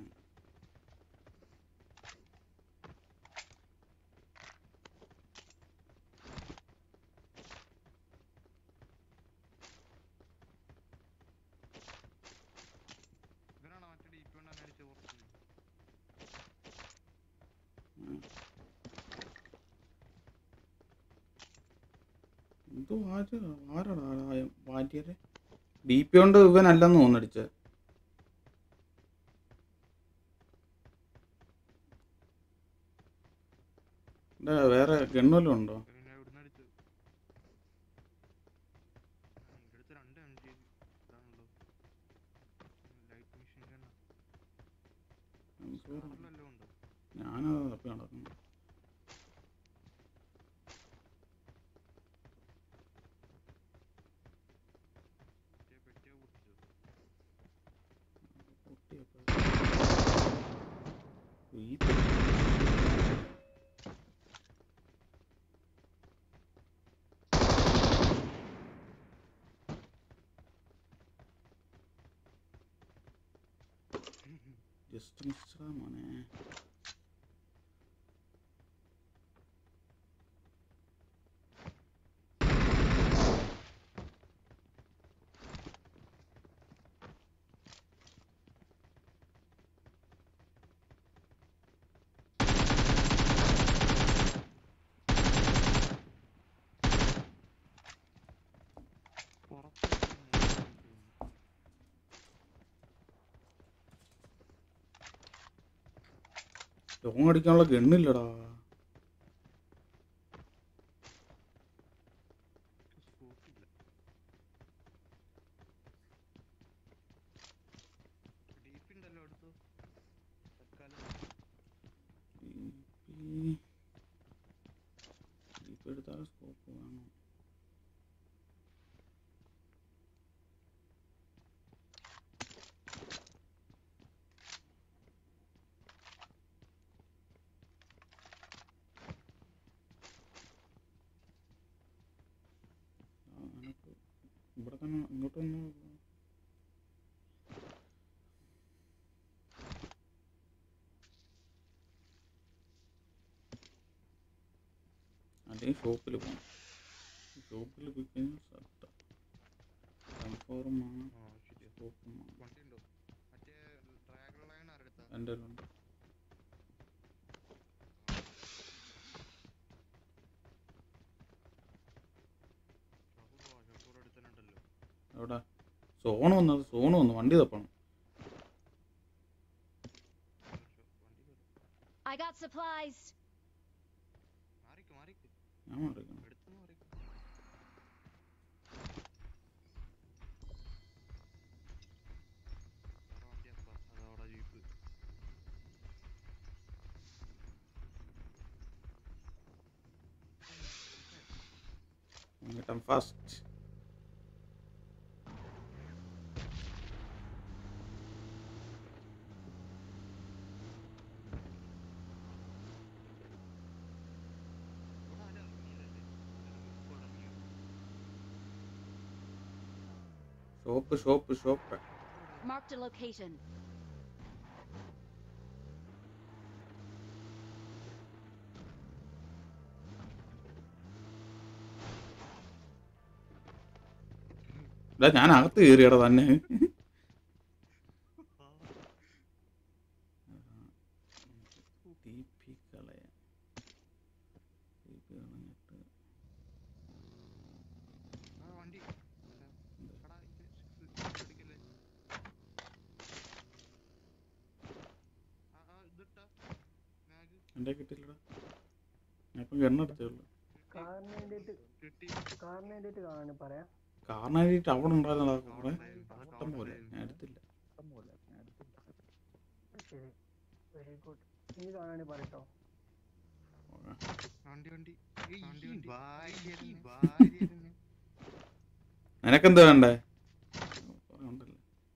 ഇവനാണോ മറ്റേ ഡി പി കൊണ്ട് തന്നെ അടിച്ച് പുറത്ത് എന്ത് വാച ആരാടാ വാറ്റിയത് ഡി പി കൊണ്ട് ഇവനല്ലെന്ന് തോന്നടിച്ചത് ഇവിടെ വേറെ ഗണ്ണുവല്ലോ ഉണ്ടോ പിന്നെ എവിടുന്ന് അടിച്ചു എൻ്റെ അടുത്ത് രണ്ട് എം ജി ഇതാണല്ലോ ലൈറ്റ് മെഷീൻ ഗണ്ണാ കാറിലെല്ലാം ഉണ്ട് ഞാനത് തപ്പി നടക്കുന്നു മറ്റേ പെട്ടിയെ പൊട്ടിച്ചോ ഈ ജസ്റ്റ് മിസ്റ്ററാ മോനെ പുറത്ത് ലോങ് അടിക്കാനുള്ള ഗണ്ണില്ലടാ സ്കോപ്പില്ല ഡീപ്പ് ഉണ്ടല്ലോ അടുത്ത് തൽക്കാലം ഇപ്പൊ എടുത്താൽ സ്കോപ്പ് വേണം ആ, നിനക്ക് ഇവിടെ തന്നെ ഇങ്ങോട്ട് വന്ന് അല്ലെങ്കിൽ ഷോപ്പിൽ പോകണം ഷോപ്പിൽ പോയി കഴിഞ്ഞാൽ സട്ട കൺഫോറുമാണ് ആ ശരിയാ ഷോപ്പുമാണ് വണ്ടി ഉണ്ടോ മറ്റേ ഡ്രാഗൺ ലൈൻ ആരെടുത്താ എൻ്റെ ഉണ്ട് ഷാപ്പൂർ പോവാ ഷാപ്പൂർ അടുത്ത് തന്നെ ഉണ്ടല്ലോ എവിടെ സോണ് വന്നത് സോണ് വന്നു വണ്ടി തപ്പണം I got supplies. മാറിക്ക് മാറിക്ക് ഞാൻ മാറിക്കണം എടുത്ത് മാറിക്ക് വേറെ വണ്ടി അപ്പാ അതവിടെ ജീപ്പ് കിട്ടാം ഫാസ്റ്റ് ഇവിടെ ആരും ഇറങ്ങിയില്ലല്ലേ ഇപ്പോൾ ഇറങ്ങിയോ shop shop shop Marked a location. ഇതാ ഞാൻ അകത്ത് കയറിയടാ തന്നെ TP കളയാം. TP കളഞ്ഞിട്ട് ആ വണ്ടി എടാ ഇത് അടിക്കല്ലേ ആ ആ ഇതിട്ടാ ബാഗ് എൻ്റെ കിട്ടില്ലടാ ഞാൻ ഇപ്പം ഗണ്ണെടുത്തേ ഉള്ളൂ കാറിന് വേണ്ടിയിട്ട് കിട്ടി കാറിന് വേണ്ടിയിട്ട് കാണാൻ പറയാം കാറിനായിട്ട് അവിടെ ഉണ്ടായിരുന്നടാ കൂടെ ഇഷ്ടം പോലെ ഞാൻ എടുത്തില്ല ശരി വെരി ഗുഡ് ഇനി കാണാൻ പറയട്ടോ വണ്ടി വണ്ടി വണ്ടി വണ്ടി ഭാര്യ ഭാര്യ നിനക്കെന്താ വേണ്ടേ കുറേ ഉണ്ടല്ലോ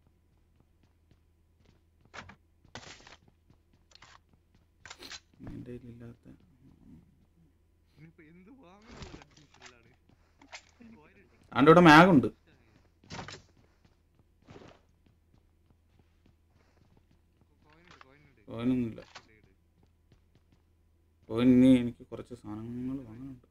എൻ്റെ കയ്യിലില്ലാത്ത ഇനിയിപ്പോ എന്ത് വാങ്ങുന്നുള്ള കൺഫ്യൂഷനിലാണ് പോയിട്ട് ആണ്ട് ഇവിടെ മാഗുണ്ട് കോയിനുണ്ട് കോയിനുണ്ട് കോയിനൊന്നുമില്ല കോയിൻ ഇനി എനിക്ക് കുറച്ച് സാധനങ്ങൾ വാങ്ങാനുണ്ട്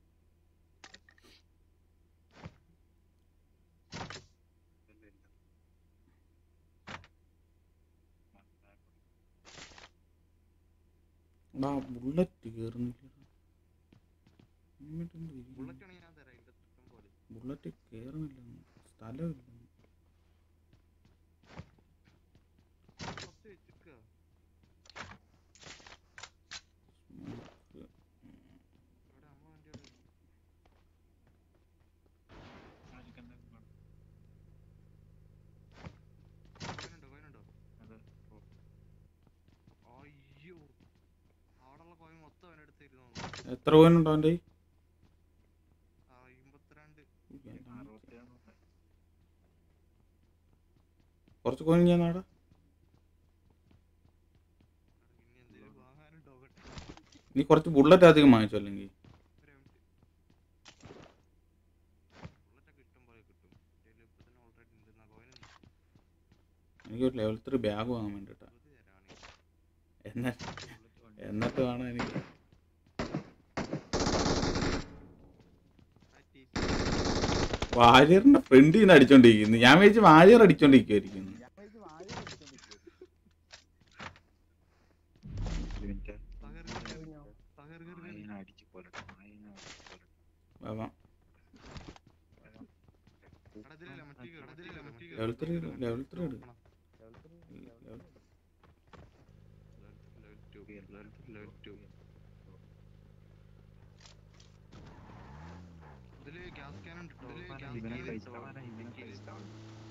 എടാ ബുള്ളറ്റ് കയറുന്നില്ല ബുള്ളറ്റ് ആണെങ്കിൽ ഞാൻ തരാം ഇതിന്റെ ഇഷ്ടം പോലെ ബുള്ളറ്റ് കയറുന്നില്ല സ്ഥലമില്ല പത്ത് വെച്ചിക്കുക സ്മോക്ക്. ഇവിടെ അമ്മ വണ്ടി അവിടെ കോയിനുണ്ടോ കോയിനുണ്ടോ അയ്യോ അവിടെയുള്ള കോയിൻ മൊത്തം അവനെടുത്തിരുന്നു എത്ര കോയിനുണ്ടോ അവൻ്റെ കയ്യിൽ? അമ്പത്തിരണ്ട് കുറച്ച് കോയിൻ ഞാൻ നാടാ ഇനി എന്തെങ്കിലും വാങ്ങാനുണ്ടോ കേട്ടെ നീ കുറച്ച് ബുള്ളറ്റ് അധികം വാങ്ങിച്ചോ അല്ലെങ്കിൽ ഒരു മിനിറ്റ് ബുള്ളറ്റൊക്കെ ഇഷ്ടം പോലെ കിട്ടും ഇതിൽ ഇപ്പൊ തന്നെ ഓൾറെഡി ഉണ്ട് എന്നാ കോയിൻ എനിക്കൊരു ലെവൽ ത്രീ ബാഗ് വാങ്ങാൻ വേണ്ടിയിട്ടാ ഇരുപത് തരാണെങ്കിൽ എന്നിട്ട് എന്നിട്ട് വേണം എനിക്ക് വാര്യറിന്റെ ഫ്രണ്ട് ഇന്ന് അടിച്ചോണ്ടിരിക്കുന്നു ഞാൻ വിചാരിച്ചു വാര്യർ അടിച്ചോണ്ടിരിക്കുമായിരിക്കുന്നു കഴിഞ്ഞോ ലെവൽ ത്രീ ലെവൽ ത്രീ എടു ഇതില് ഗ്യാസ് ക്യാൻ ഉണ്ട് ട്ടോ. ഇതില് ഗ്യാസ് ക്യാൻ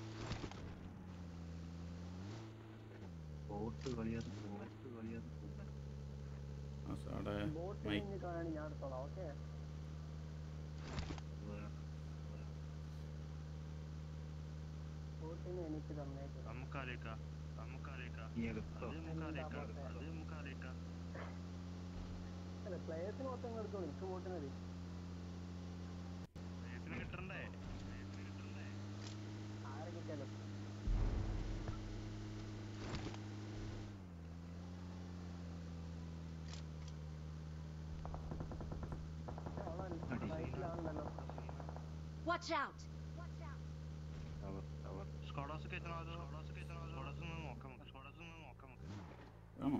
ആ സാടെ ബോട്ട് മൈക്ക് ഇനി കാണാൻ ഞാൻ എടുത്തോളാം ഓക്കെ ബോട്ടിന് എനിക്ക് തന്നേക്കും നമുക്കാലേക്കാ നമുക്കാലേക്കാ അത് നമുക്കാലേക്കാ അത് നമുക്കാലേക്കാ അല്ല പ്ലേയേഴ്സിന് മൊത്തം എടുത്തോളൂ എനിക്ക് ബോട്ടിന് മതി ലൈഫിന് കിട്ടണ്ടേ ലൈഫിന് കിട്ടണ്ടേ ആരെ കിട്ടിയാലും റൈറ്റിലാണല്ലോ Watch out! സ്കോഡാസ് കയറ്റണോ അതോ സ്കോഡാസ് കയറ്റണോ അതോ സ്കോഡാസ് നിന്ന് നോക്കാം നമുക്ക് സ്കോഡാസ് നിന്ന് നോക്കാം നമുക്ക് ആണോ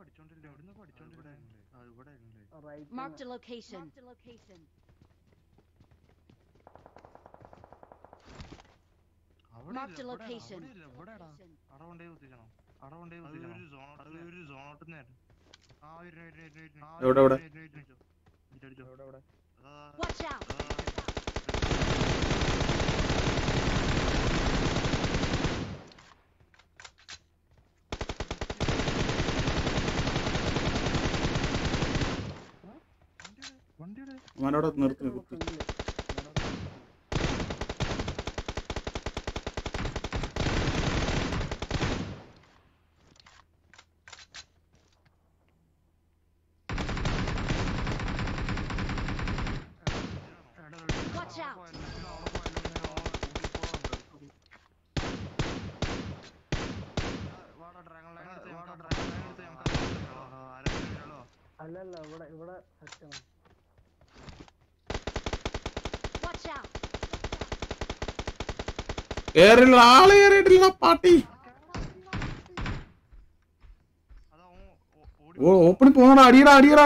പഠിച്ചോണ്ടിരുന്നെ എവിടുന്ന് പഠിച്ചോണ്ടിരുന്നെ ആ ഇവിടെ ഉണ്ട് right Marked a location. Marked a location. അവിടെ Marked a ഇല്ല, ഇവിടെടാ, location. അവിടെ ഇല്ല, ഇവിടെടാ. അവിടെ കൊണ്ടേ കുത്തിക്കണം അവിടെ കൊണ്ടേ കുത്തിക്കണം ഒരു സോൺ അത് ഒരു സോണോട്ടുന്നായിരുന്നു ആ വരുന്നു വരുന്നു വരുന്നു വരുന്നു ആ, എവിടെ, എവിടെ? വരുന്നു, വരുന്നു, വരുന്നു. ഇടിച്ചോ, ഇടിച്ചോ. എവിടെ എവിടെ അതാ, Watch out. അതാ. വണ്ടിയുടെ അവനവിടെ നിർത്തി കുത്തി Watch out. അല്ലല്ല ഇവിടെ ഇവിടെ സെറ്റാണ് Watch out. കേറില്ല ആള് കേറിയിട്ടില്ല പാട്ടി ഓ ഓപ്പണിൽ പോണടാ അടിയടാ അടിയടാ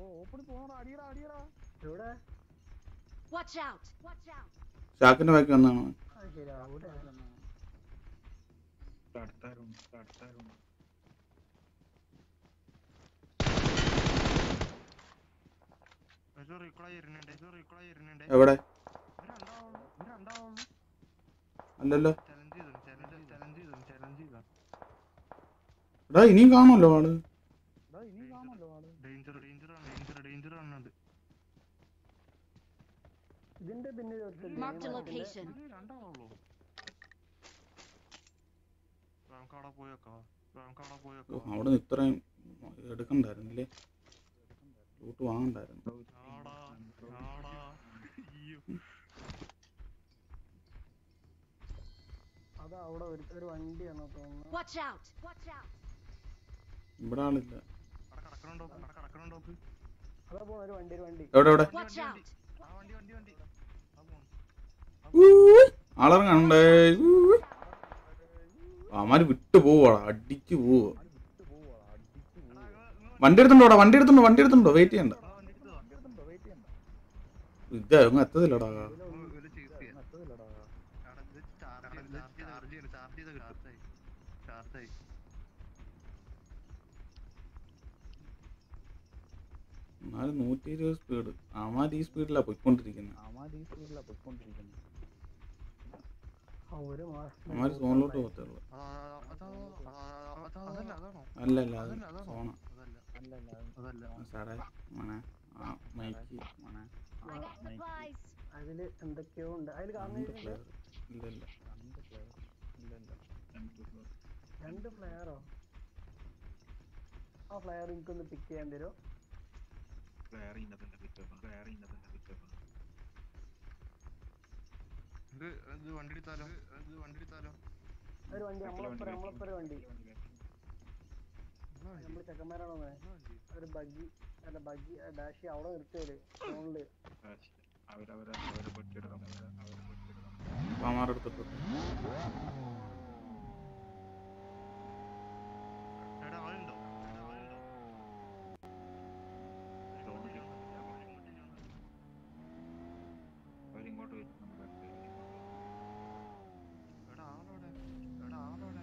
ഇവിടെ Watch out. Watch out. ഷാക്കിന്റെ ബാക്കി വന്നാണ് അവൻ. അത് ശരി അവിടെ അടുത്ത room, അടുത്ത room. എവിടെ അല്ലല്ലോ എടാ ഇനിയും കാണുമല്ലോ ആള് ഡേഞ്ചർ ഡേഞ്ചർ ആണ് ഡേഞ്ചർ ഡേഞ്ചർ ആണ് ഇതിന്റെ പിന്നിൽ ഒരുത്തൻ Marked a location. രണ്ടാളുള്ളൂ നമുക്ക് അവിടെ പോയേക്കാം നമുക്ക് അവിടെ ഓ, പോയേക്കാം അവിടെ നിന്ന് ഇത്രയും എടുക്കണ്ടായിരുന്നില്ലേ ലൂട്ട് വാങ്ങണ്ടായിരുന്നു ആടാ ആടാ അയ്യോ അതാ അവിടെ ഒരു ഒരു വണ്ടിയാണോ തോന്നുന്നു Watch out. Watch out. ഇവിടെ ആളില്ല അവിടെ കിടക്കണുണ്ടോ അവിടെ കിടക്കണുണ്ടോ അതാ പോണ ഒരു വണ്ടി ഒരു വണ്ടി എവിടെ എവിടെ Watch out. ആ വണ്ടി വണ്ടി വണ്ടി ആ പോണു ഊയ്. ആളിറങ്ങണ്ടേ ഊയ്. അവന്മാര് വിട്ടു പോവാടാ അടിച്ചു പോവാ വണ്ടി എടുത്തുണ്ടോടാ വണ്ടി എടുത്തുണ്ടോ വണ്ടി എടുത്തുണ്ടോ വെയിറ്റ് ചെയ്യണ്ട ആ വണ്ടി എടുത്തോ വെയിറ്റ് ചെയ്യണ്ട ഇത് അങ്ങ് എത്തതില്ലടാ ഒരു ചീസിയാ എത്തതില്ലടാ അവിടെ ഇത് ചാർജ് ചെയ്ത് ചാർജ് ചെയ്ത് ചാർജ് ചെയ്ത് ചാർജായി ചാർജായി എന്നാലും നൂറ്റി ഇരുപത് സ്പീഡ് അവന്മാര് ഈ സ്പീഡിലാ പോയിക്കൊണ്ടിരിക്കുന്നത് അമാര് ഈ സ്പീഡിലാ പൊയ്ക്കൊണ്ടിരിക്കുന്നത് ആ ഒരു മാസം അവന്മാര് സോണിലോട്ട് പോകത്തുള്ളൂ അതല്ല അതാണോ അല്ല അല്ല അത് അതല്ല അതാണോ സോണ അതല്ല അല്ലല്ല അതല്ല സാറേ മോനെ ആ മൈക്ക് മോനെ I got supplies. അതില് എന്തൊക്കെയോ ഉണ്ട് അതില് രണ്ട് കാണുന്നില്ല പ്ലെയർ ഇല്ല ഇല്ല രണ്ട് player. ഇല്ലല്ല രണ്ട് ഫ്ലെയറോ ആ ഫ്ലെയർ എനിക്കൊന്ന് പിക്ക് ചെയ്യാൻ തരുമോ Flare ഇന്നതിന്റെ പിക്കപ്പ് ഫ്ലെയർ ഇന്നതിന്റെ പിക്കപ്പ് ഇത് ഇത് വണ്ടി എടുത്താലോ ഇത് വണ്ടി എടുത്താലോ ഒരു വണ്ടി നമ്മളൊപ്പം നമ്മളൊപ്പം ഒരു വണ്ടി എന്നാ വണ്ടി? നമ്മള് ചെക്കന്മാരാണോ എന്നാ വണ്ടി? ഒരു ബഗ്ഗി അല്ല ബഗ്ഗി ഡാഷി അവിടെ നിർത്തിയല്ലേ ഫോണില് അവരവരെ അവരെ പൊട്ടിയെടുക്കാം അവരെ അവരെ പൊട്ടിയെടുക്കാം അപ്പൊ അവന്മാരുടെ അടുത്തിട്ട് എടാ ആളുണ്ടോ എടാ ആളുണ്ടോ അവരിങ്ങോട്ട് വരും നമ്മുടെ അടുത്ത് എടാ ആളോടെ എടാ ആളോടെ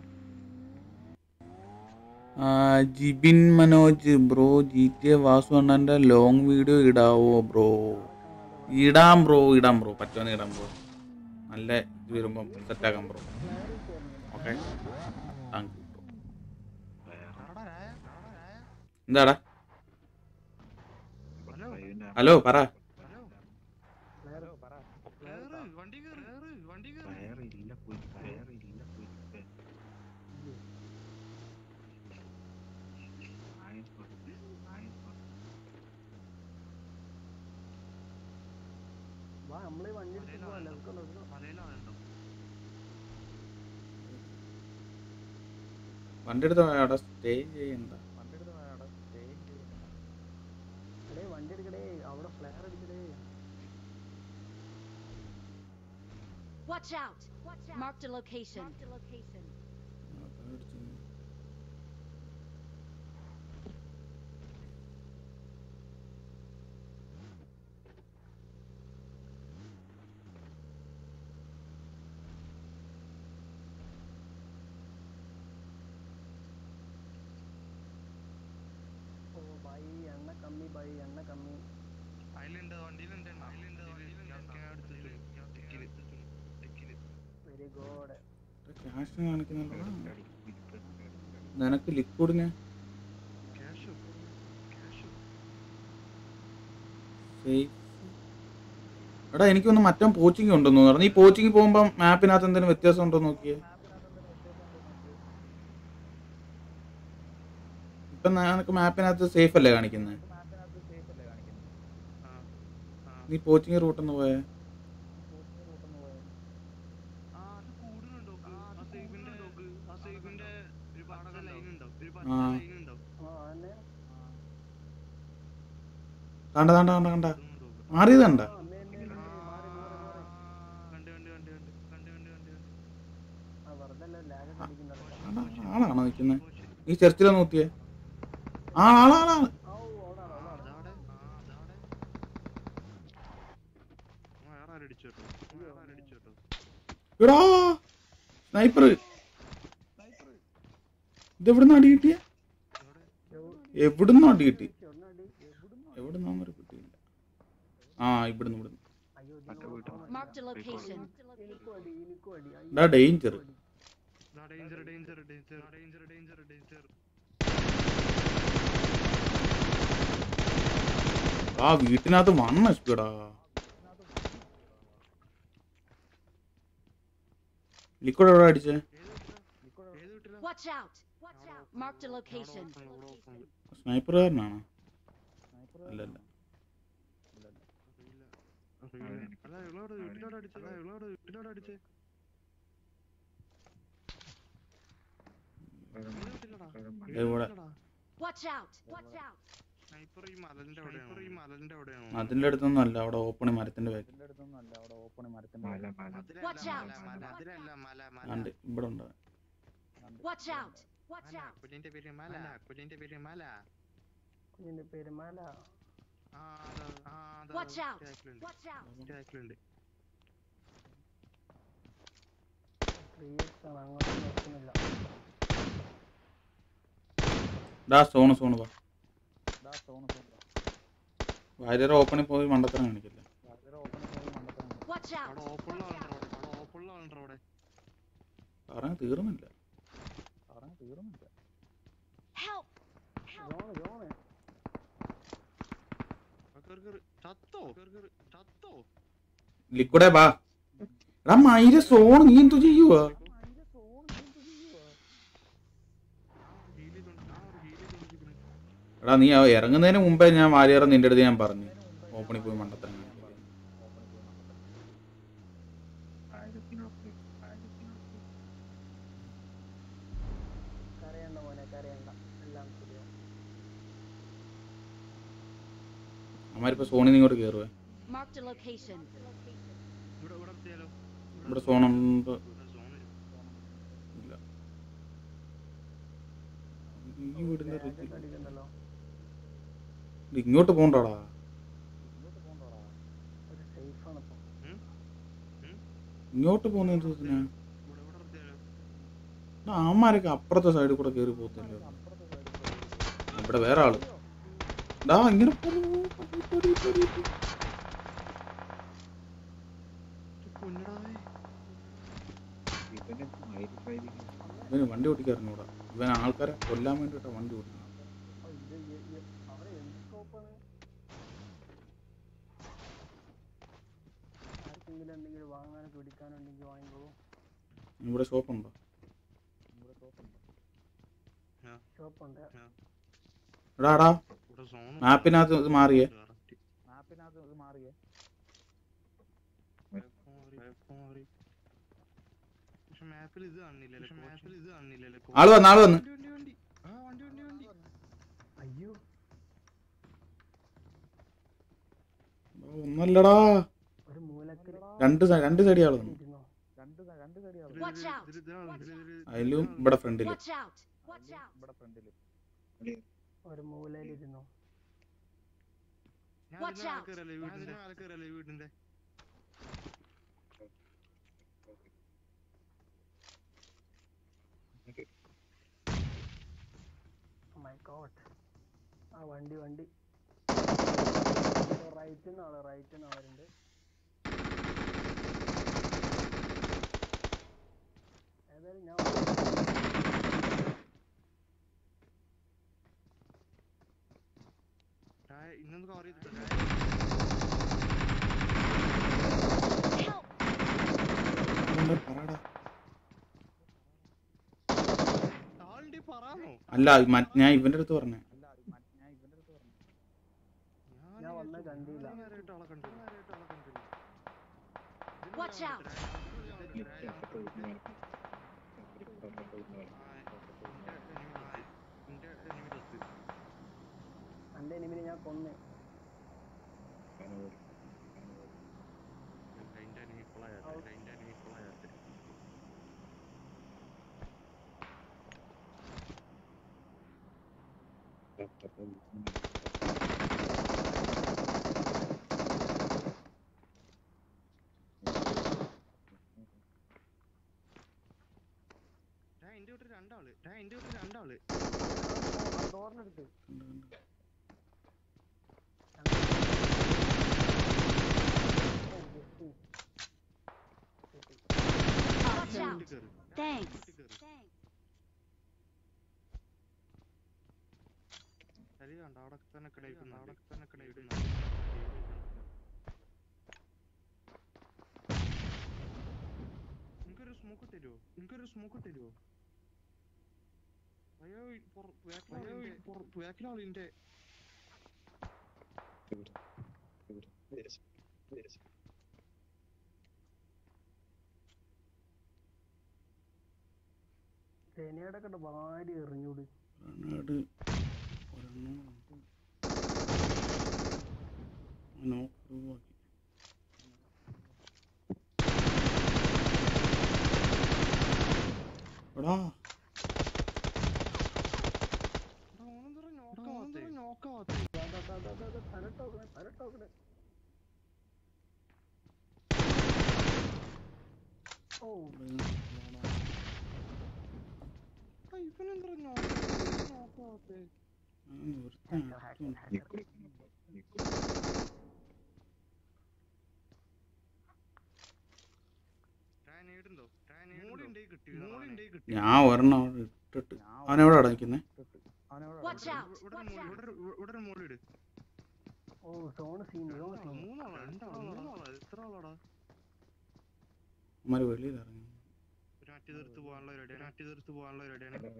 ആ, Jibin Manoj bro G T A Vasu അണ്ണന്റെ ലോങ് വീഡിയോ ഇടാവോ ബ്രോ ഇടാം ബ്രോ ഇടാം ബ്രോ പറ്റുമെന്ന് ഇടാം ബ്രോ നല്ല ഇത് വരുമ്പം സെറ്റാക്കാം bro okay thank you bro എടാ രായ എടാ രായ എന്താടാ ഹലോ ഫൈവിന്റെ ഹലോ പറ ഹലോ കേറ് വണ്ടി കേറ് കേറ് വണ്ടി കേറ് ഫയർ ഇല്ല പോയി ഫയർ ഇല്ല പോയി വാ നമ്മള് ഈ വണ്ടി എടുത്ത് പോവാ let's go, let's go. മലയിൽ ആളുണ്ടോ വണ്ടി എടുത്ത് അവിടെ സ്റ്റേ ചെയ്യണ്ട വണ്ടി എടുത്ത് അവിടെ സ്റ്റേ ചെയ്യുന്നു എടേ വണ്ടി എടുക്കടേ അവിടെ ഫ്ലെയർ അടിക്കടേ Watch out. Watch out. Marked a location. Marked a location. എണ്ണ കമ്മി ബൈ എണ്ണ കമ്മി അതിലുണ്ട് വണ്ടിയിലുണ്ട് എണ്ണ. അതിലുണ്ട് വണ്ടിയിലുണ്ട് ഞാൻ എടുത്തിട്ടുണ്ട്. ഞാൻ ടിക്കില് ടിക്കില് വെരി ഗുഡ് ക്യാഷ് കാണിക്കുന്നുണ്ടോ നിനക്ക് ലിക്വിഡിന് ക്യാഷോ ക്യാഷോ സേഫ് എടാ എനിക്കൊന്ന് മറ്റേ പോച്ചിങ് ഉണ്ടെന്ന് പറഞ്ഞു ഈ പോച്ചിങ് പോകുമ്പോൾ മാപ്പിനകത്ത് എന്തെങ്കിലും വ്യത്യാസം ഉണ്ടോ നോക്കിയേ ഇപ്പൊ നിനക്ക് മാപ്പിനകത്ത് സേഫ് അല്ലേ കാണിക്കുന്നത് ആ ആ നീ പോച്ചിങ് റൂട്ടൊന്ന് പോയേ ആ അത് കൂടുന്നുണ്ടോ ആ സേവിന്റെ ആ സേവിന്റെ ഒരു പച്ച ലൈൻ ഉണ്ടോ ഒരു പച്ച ആ. ലൈൻ ഉണ്ടോ ആ അതന്നെ കണ്ട കണ്ട കണ്ട കണ്ട അതൊന്നും നോക്ക്. മാറിയത് കണ്ട ആ മേ മേ മേ മാറി മാറി മാറി കണ്ട് കണ്ട് കണ്ട് കണ്ട് കണ്ട് കണ്ട് കണ്ട് കണ്ട് ആ വെറുതെ അല്ല ലാഗ് അടിക്കുന്നുണ്ട് ആടാ, ആളാണോ നിക്കുന്നത് ഈ ചെർച്ചിലൊന്ന് നോക്കിയേ ആ ആളാളാണ് ഔ ഓടാണ് ആ, ഓടാണ് അതവിടെ ആ അതവിടെ ആ, വേറെ ആരും അടിച്ചു കേട്ടോ ആ, വേറെ ആരും അടിച്ചു കേട്ടോ എടാ സ്നൈപ്പർ ഇതെവിടുന്ന് അടി കിട്ടിയ എവിടെ എവിടുന്ന് അടി കിട്ടി ചൊണ്ണടി എവിടുന്നൊരു കിട്ടിയില്ല ആ ഇവിടുന്ന് ഇവിടുന്ന് അയ്യോ Marked a location. എനിക്കും അടി എനിക്കും അടി അയ്യോ, ഇതാ ഡേഞ്ചർ എനിക്കും അടി. Danger danger danger danger danger danger ആ വീട്ടിനകത്ത് വണ്ണ സ്പീഡാ ലിക്വിഡ് എവിടെ അടിച്ചേ ഏത് വീട്ടിലാ ഏത് വീട്ടിലാ Watch out! Watch out! Marked a location. ഇവിടെ ഓപ്പൺ സ്നൈപ്പറുകാരനാണോ അല്ലല്ല അറിയില്ല അറിയില്ല അല്ല ഇവളോട് വീട്ടിലോട് അടിച്ചത് ഇവളോട് വീട്ടിലോട് അടിച്ചേ ഇവിടെ Watch out! Watch out! Sniper ഈ മലന്റെ അവിടെയാണ് ഈ മലന്റെ അവിടെയാണ് അതിന്റെ അടുത്തൊന്നും അല്ല അവിടെ ഓപ്പണി മരത്തിന്റെ ബാക്ക് Watch out. മല അതിലല്ല മല മല ആണ്ട് ഇവിടെ ഉണ്ട് Watch out! Watch മല out! കുഞ്ഞിന്റെ പേര് മല കുഞ്ഞിന്റെ പേര് മല കുഞ്ഞിന്റെ പേര് മാല ആ അതാ ആ അതാ Watch out! ബാക്കിലുണ്ട് Watch out! ബാക്കിലുണ്ട് ത്രീ എക്സ് ആണ് അങ്ങോട്ട് നോക്കുന്നില്ല ഡാ സോണ് സോണ് വാ വാര്യർ ഓപ്പണിൽ പോയി മണ്ടത്തരം കാണിക്കില്ല Watch out! അവിടെ ഓപ്പണിലോ അവിടെ അവിടെ ഓപ്പണിലോ അവിടെ പറഞ്ഞ തീർന്നില്ല Help! ജോണ് ജോണ് കേറ് കേറ് ചത്തോ കേറ് കേറ് ചത്തോ ലിക്വിഡേ ബാ എടാ മയില് സോൺ നീ എന്തു ചെയ്യുവാ ഹീൽ ചെയ്തോണ്ട് ആ ഒരു ഹീൽ ചെയ്തോണ്ടിരിക്കണേ എടാ നീ ആ ഇറങ്ങുന്നതിന് മുമ്പേ ഞാൻ വാര്യർ നിന്റെ അടുത്ത് ഞാൻ പറഞ്ഞു ഓപ്പണിൽ പോയി മണ്ടത്തരം കാണിക്കില്ല കരയണ്ട മോനെ കരയണ്ട എല്ലാം ശരിയാവും അമ്മാരിപ്പോ സോണിൽ ഇങ്ങോട്ട് കയറുവേ Marked a location. ഇവിടെ ഇവിടെ എത്തിയാലോ ഇവിടെ സോണുണ്ട് ഇവിടെ സോണ് ഇല്ല ഈ വീടിന്റെ റിച്ചിൽ അടിക്കണ്ടല്ലോ ഇത് ഇങ്ങോട്ട് പോണ്ടാടാ ഒരു സേഫ് ആണ് ഇപ്പൊ ഉം? ഉം? ഇങ്ങോട്ട് പോകുന്ന എന്തിനാ ഇവിടെ ഇവിടെ എത്തിയാലോ എടാ, അവന്മാരൊക്കെ അപ്പുറത്തെ സൈഡിൽ കൂടെ കയറി പോകത്തല്ലോ ഇവിടെ വേറെ ആള് ഡാ ഇങ്ങനെ പോണു. പടി, പടി, പടി, പടി. പൊന്നടാവേ ഇവന് വണ്ടി ഓടിക്കാൻ അറിഞ്ഞൂടാ ഇവൻ ആൾക്കാരെ കൊല്ലാൻ വേണ്ടിട്ടാ വണ്ടി ഓടിക്കുന്നത് ഓ, ഇത് ഈ- ഈ- അവിടെ എന്ത് സ്കോപ്പാണ് ആർക്കെങ്കിലും എന്തെങ്കിലും വാങ്ങാനോ പിടിക്കാനോ ഉണ്ടെങ്കിൽ വാങ്ങിക്കോളൂ ഇവിടെ ഷോപ്പുണ്ടോ ഷോപ്പുണ്ട് എടാ എടാ ഇവിടെ സോണ് മാപ്പിനകത്ത് ഇത് മാറിയേ പക്ഷെ മാപ്പിൽ ഇത് കാണില്ലല്ലോ പക്ഷെ മാപ്പിൽ ഇത് കാണില്ലല്ലോ ആള് വന്ന് ആള് വന്ന് വണ്ടി വണ്ടി വണ്ടി ആ വണ്ടി വണ്ടി വണ്ടി അയ്യോ ഒന്നല്ലടാ ഒരു മൂലത്തിൽ രണ്ട് സൈ- രണ്ട് സൈഡിൽ ആള് വന്നു ഇരുന്നോ Watch out! അതിലും ഇവിടെ ഫ്രണ്ടില് Watch out! Watch out! ഒരു മൂലയിലിരുന്നോ ഞാൻ Watch ഇതിന്റെ out. മേലെ കയറിയല്ലേ വീടിന്റെ മേലെ കയറിയല്ലേ വീടിന്റെ മൈ ഗോഡ് ആ വണ്ടി വണ്ടി റൈറ്റിൽ നിന്ന് ആള് റൈറ്റിൽ നിന്ന് ആളുണ്ട് ഏതായാലും ഞാൻ ചായ- ഇന്നൊന്ന് കവർ ചെയ്തിട്ടോ Help! എന്താ പറയടാ ആളുടെ പറയാമോ അല്ല മറ്റ് ഞാൻ ഇവന്റെ അടുത്ത് പറഞ്ഞേ ഞാൻ വന്ന കണ്ടില്ല നേരായിട്ട് ആളെ കണ്ടില്ല നേരായിട്ട് ആളെ കണ്ടില്ല Watch out! എന്റെ എനിമിനെ ഞാൻ കൊന്ന് എന്റെ വീട്ടിൽ രണ്ടാള് ഞാൻ എന്റെ വീട്ടിൽ രണ്ടാള് ഡോറിനടുത്ത് Watch out! വീട്ടിൽ കയറി Thanks. വീട്ടിൽ കയറി ശരി കണ്ട അവിടെ തന്നെ കിടക്കുന്നു അവിടെ തന്നെ കിടക്കുന്നു എനിക്കൊരു സ്മോക്ക് തരുമോ എനിക്കൊരു സ്മോക്ക് തരുമോ അയ്യോ ബാക്കിലാളിന്റെ ശനിയുടെ ഒക്കെ ഭാര്യ എറിഞ്ഞൂട് ഗ്രണേഡ് ഒരെണ്ണം നോക്ക് ഒഴിവാക്കി എടാ നോക്കാവാത്തേ തലട്ടോക്കണേ തലട്ടോക്കണേ ഓ ഇവനെന്താ നോക്കാവാത്തേ ഒരുത്തൻ അടുത്തുണ്ട്. ഞാൻ ഒരെണ്ണം അവിടെ ഇട്ടിട്ട് അവനെവിടെ അടയ്ക്കുന്നേ Watch out! Watch out! ഇവിടെ ഒരു മോളിട് ഓ സോൺ സീൻ സോൺ സീൻ മൂന്നാളാ രണ്ടാളാ മൂന്നാളാ എത്ര ആളാടാ അവന്മാര് വെളിയിൽ ഇറങ്ങി ഒരു അറ്റി തീർത്ത് പോകാനുള്ള റെഡിയാണ് അറ്റി തീർത്ത് പോകാനുള്ള റെഡിയാണ്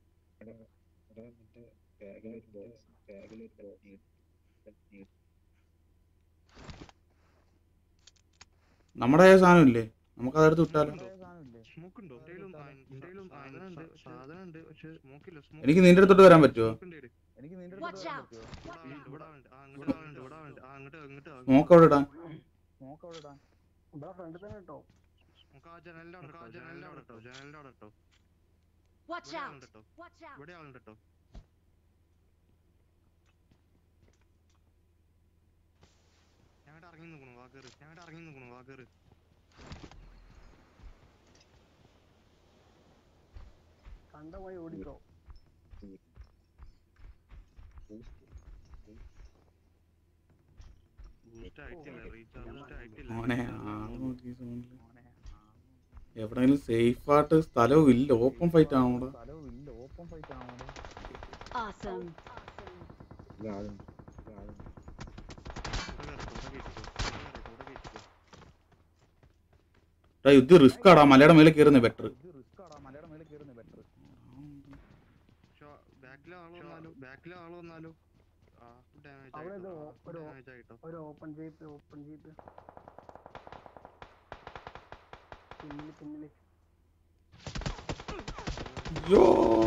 നമ്മുടെ കയ്യിൽ സാധനം ഇല്ലേ നമുക്ക് അതെടുത്ത് വിട്ടാലോ സ്മോക്ക് ഉണ്ടോ എന്തേലും എന്തേലും സാധനമുണ്ട് സാധനമുണ്ട് പക്ഷെ സ്മോക്കില്ല സ്മോക്ക് എനിക്ക് നിന്റെ അടുത്തോട്ട് വരാൻ പറ്റുമോ എനിക്ക് നിന്റെ Watch out! Watch out! ഇവിടെ ഉണ്ട് ആ അങ്ങോട്ട് ആളുണ്ട് ഇവിടെ ഉണ്ട് ആ അങ്ങോട്ട് അങ്ങോട്ട് സ്മോക്ക് അവിടെ ഇടാൻ സ്മോക്ക് അവിടെ ഇടാൻ ഇവിടെ ഫ്രണ്ടിൽ തന്നെ കേട്ടോ നമുക്ക് ആ ജനലിന്റെ അവിടെ ഇട്ടോ, ജനലിന്റെ അവിടെ ഇട്ടോ ജനലിന്റെ അവിടെ ഇട്ടോ Watch ഇവിടെ out! ആളുണ്ട് കേട്ടോ Watch out! ഇവിടെ ആളുണ്ട് കേട്ടോ ഞങ്ങളുടെ ഇറങ്ങി നിൽക്കണു വാക്കേറ് ഞങ്ങളുടെ ഇറങ്ങി നിൽക്കണു വാക്കേറ് കണ്ട പോയി ഓടിക്കോ ബൂസ്റ്റ് ആയിട്ടില്ല റീചാർജ് ആയിട്ടില്ല മോനെ ആള് നോക്കി സോണില് എവിടെയെങ്കിലും സേഫ് ആയിട്ട് സ്ഥലവും ഇല്ല ഓപ്പൺ ഫൈറ്റ് ആണോ അവിടെ സ്ഥലവും ഇല്ല ഓപ്പൺ ഫൈറ്റ് ആണോ അവിടെ? Awesome. ഇവിടെ കയറട്ടെ ഇവിടെ കയറ്റിക്കോ ഇവിടെ കയറട്ടെ ഇവിടെ കയറ്റിക്കോ എടാ, ഇത് റിസ്ക് ആടാ മലയുടെ മേലെ കയറുന്നത് ബെറ്റർ ഇത് റിസ്ക് ആടാ മലയുടെ മേലെ കയറുന്നത് ബെറ്റർ പക്ഷെ ബാക്കിലെ ആള് വന്നാലോ ബാക്കിലെ ആള് വന്നാലോ ആ ഡാമേജ് അവിടെ ഇത് ആയിട്ടോ ഓ- ഒരു ഓ- ഡാമേജ് ആയിട്ടോ ഒരു ഓപ്പൺ ജീപ്പ് ഓപ്പൺ ജീപ്പ് പിന്നില് പിന്നില് അയ്യോ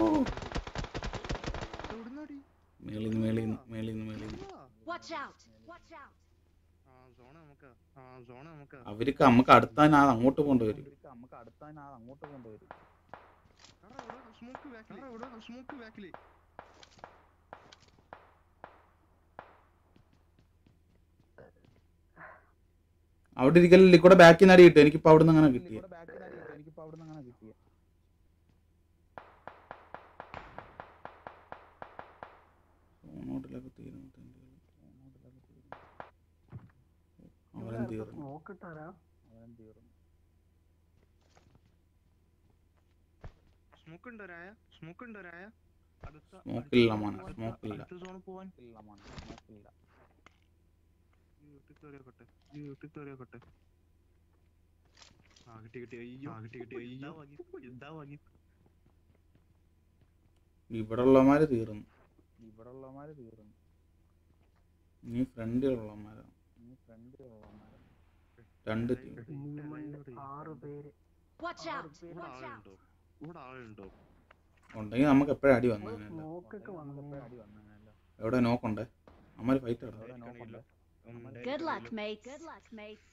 എവിടുന്നാടി മേളിന്ന് മേളിന്ന് മേളിന്ന് മേളിന്ന് Watch out! Watch out! ആ സോണ നമുക്കാ ആ സോണ നമുക്കാ അവർക്ക് നമുക്ക് അടുത്താൻ അത് അങ്ങോട്ട് പോകേണ്ടി വരും ഇവർക്ക് നമുക്ക് അടുത്താൻ ആ അങ്ങോട്ട് കൊണ്ടുവരും സ്മോക്ക് ബാക്കിൽ ഇവിടെ സ്മോക്ക് ബാക്കിൽ അവിടെ ഇരിക്കലില്ല കൂടെ ബാക്കിൽ നിന്ന് അടി കിട്ടും എനിക്കിപ്പോ അവിടെ നിന്ന് അങ്ങനെ കിട്ടിയ ഇവിടെ ബാക്കിൽ നിന്ന് എനിക്കിപ്പോ അവിടെ നിന്ന് അങ്ങനെ കിട്ടിയ ഫോണോട്ടിലൊക്കെ തീരുന്നു അവൻ തീർന്നു നോക്കിട്ടാരാ അവൻ തീർന്നു സ്മോക്ക് ഉണ്ടോ രായ സ്മോക്ക് ഉണ്ടോ രായ അടുത്ത Smoke ഇല്ല മോനെ, smoke ഇല്ല. അടുത്ത സോൺ പോവാൻ ഇല്ല മോനെ നോക്കില്ല ഈ വീട്ടിൽ കയറിയോക്കട്ടെ ഈ വീട്ടിൽ കയറിയോക്കട്ടെ ആ കിട്ടി കിട്ടി അയ്യോ ആ കിട്ടി കിട്ടി അയ്യോ എന്താ വാങ്ങി ഇവിടെ ഉള്ളമാര് തീർന്നു ഇവിടെ ഉള്ളമാര് തീർന്നു ഇനി ഫ്രണ്ടിലുള്ളമാരാണ് ഇനി ഫ്രണ്ടിലുള്ളമാര് രണ്ട് ടീം മിനിമം ആറ് പേര് Watch ആറ് out! പേര് ഇവിടെ Watch out! ആളുണ്ടോ ഇവിടെ ആളുണ്ടോ ഉണ്ടെങ്കിൽ നമുക്ക് എപ്പോഴും അടി വന്നേനല്ലോ നോക്കൊക്കെ വന്നു അടി വന്നല്ലോ എവിടെ നോക്കുണ്ടേ അമ്മാര് ഫൈറ്റ് ഇടാം അവിടെ നോക്കണ്ട Good luck, mates. Good luck, mates.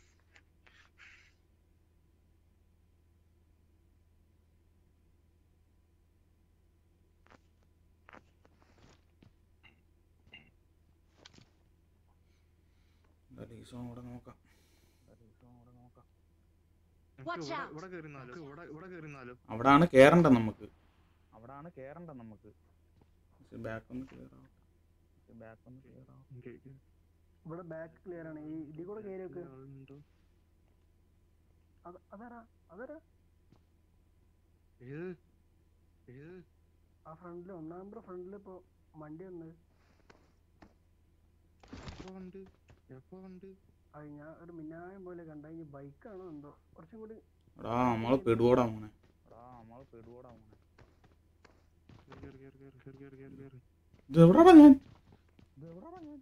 ലീസോൺ കൂടെ നോക്കാം അവിടെ നോക്കാം Watch ഇവിടെ out. ഇവിടെ കയറിന്നാലോ ഇവിടെ ഇവിടെ കയറിന്നാലോ അവിടാണ് കേറണ്ട നമുക്ക് അവിടാണ് കേറണ്ട നമുക്ക് ബാക്ക് ഒന്ന് ക്ലിയർ ആവും ബാക്ക് ഒന്ന് ക്ലിയർ ആവും ഓക്കേ, ഓക്കേ. ഇവിടെ ബാക്ക് ക്ലിയർ ആണ് ഈ ഇതിൽ കൂടെ കയറി വെക്ക് ആളുണ്ടോ അത് അതാരാ അതാരാ ഏത് ഏത് ആ ഫ്രണ്ടില് ഒന്നാം നമ്പർ ഫ്രണ്ടില് ഇപ്പൊ വണ്ടി വന്ന് എപ്പോ കണ്ട് എപ്പോ കണ്ട് അത് ഞാൻ ഒരു മിന്നായം പോലെ കണ്ട ഈ ബൈക്കാണോ എന്തോ കുറച്ചും കൂടി എടാ നമ്മള് പെടുവോടാ മോനെ എടാ നമ്മള് പെടുവോടാ മോനെ കേറി കേറി കേറി കേറി കേറി കേറി കേറി ഇത് എവിടാടാ ഞാൻ ഇത് എവിടാടാ ഞാൻ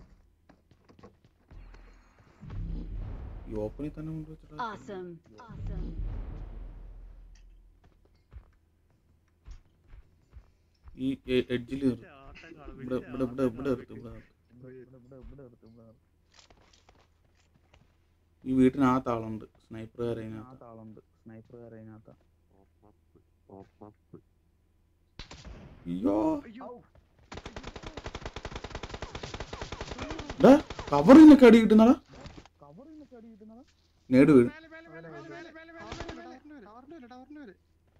ഈ ഓപ്പണിൽ തന്നെ കൊണ്ടുവച്ചിട്ടാ Awesome. Awesome. ഈ എഡ്ജിൽ പക്ഷേ ആട്ടം കാണും, ഇവിടെ പക്ഷേ ഇവിടെ ഇവിടെ ആട്ടം ഇവിടെ കാണും. എടുത്ത് ഇവിടെ നിർത്ത്. ഇവിടെ ഇവിടെ ഇവിടെ ഇവിടെ എടുത്ത് ഇവിടെ നിർത്ത്. ഈ വീട്ടിനകത്ത് ആളുണ്ട് സ്നൈപ്പറുകാരെ ഇതിനകത്ത് ഇതിനകത്ത് ആളുണ്ട് സ്നൈപ്പർ അതിനകത്ത് ഓപ്പപ്പ്, ഓപ്പപ്പ്. അയ്യോ അയ്യോ കവറിൽ നിന്നൊക്കെ അടി കിട്ടുന്നടാ കവറിൽ നിന്നൊക്കെ അടി കിട്ടുന്നതാ നേട് വീഴും മേലെ, മേലെ, മേലെ, മേലെ, മേലെ, മേലെ, മേലെ, മേലെ, ടവറിന്റെ മേലെ, ടവറിന്റെ മേലെ, ടവറിന്റെ മേലെ.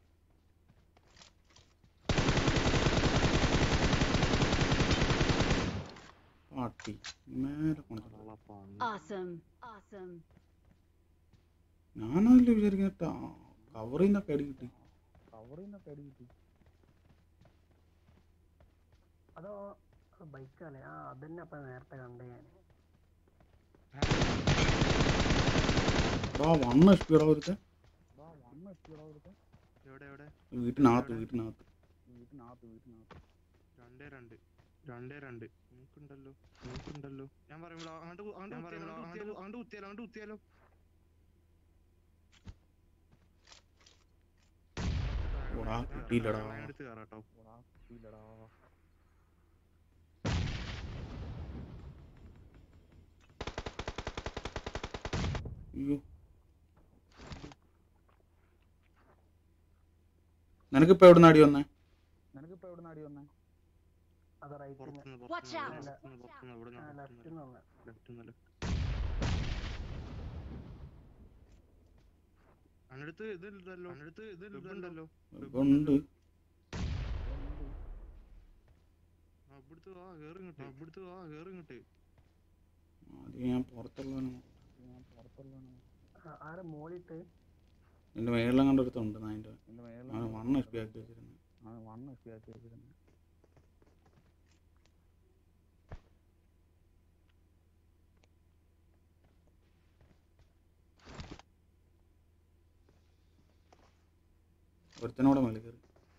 പാട്ടി മേലെ കൊണ്ടു Awesome. Awesome. ഞാനതല്ലേ വിചാരിക്കുന്ന കവറിൽ നിന്നൊക്കെ അടി കിട്ടി കവറിൽ നിന്നൊക്കെ അടി കിട്ടി അതോ ബൈക്കല്ലേ ആ അതന്നെ അപ്പൊ നേരത്തെ കണ്ടേ ഞാൻ എടാ വണ്ണ സ്പീഡാ ഒരുത്തെ എടാ വണ്ണം എത്തിയടാ അവിടുത്തെ എവിടെ എവിടെ വീട്ടിനകത്ത് വീട്ടിനകത്ത് വീട്ടിനകത്ത് വീട്ടിനകത്ത് രണ്ടേ രണ്ട് രണ്ടേ രണ്ട് നോക്കുണ്ടല്ലോ നോക്കുണ്ടല്ലോ ഞാൻ പറയുമ്പോൾ അങ്ങോട്ട് കു- അങ്ങോട്ട് കുത്തിയാലോ അങ്ങോട്ട് അങ്ങോട്ട് കുത്തിയാലോ അങ്ങോട്ട് കുത്തിയാലോ ഓടാ, കിട്ടിയില്ലടാ. എടുത്ത് കയറാട്ടോ എടാ കിട്ടിയില്ലടാ അയ്യോ നിനക്കിപ്പോ എവിടുന്ന് അടി വന്നേ നിനക്കിപ്പോ എവിടെ അടി വന്നേ അത് റൈറ്റിന് പുറത്തുനിന്ന് Watch out. പുറത്തുനിന്ന് പുറത്തുനിന്ന് ഇവിടെ ആ ലെഫ്റ്റിൽ നിന്ന് ലെഫ്റ്റ് നിന്ന് അന്നടുത്ത് ഇതില്ലല്ലോ അന്നടുത്ത് ഇതില്ലല്ലോ ഉണ്ട് ആ ഇവിടുത്തെ ആ കേറി ഇങ്ങോട്ട് ഇവിടുത്തെ ആ കേറി ഇങ്ങോട്ട് അത് ഞാൻ പുറത്തുള്ളവനോ ഞാൻ പുറത്തുള്ളതാണ് ആ, ആരെ മോളിട്ട് നിന്റെ മേളിലും കണ്ടൊരുത്തുണ്ട് അതിന്റെ എന്റെ അവൻ വണ്ണ എഫ് ആക്കി വെച്ചിരുന്നു ആ വണ്ണം എത്തി ആക്കി വെച്ചിരുന്നു ഒരുത്തനോടെ മേളിൽ കയറി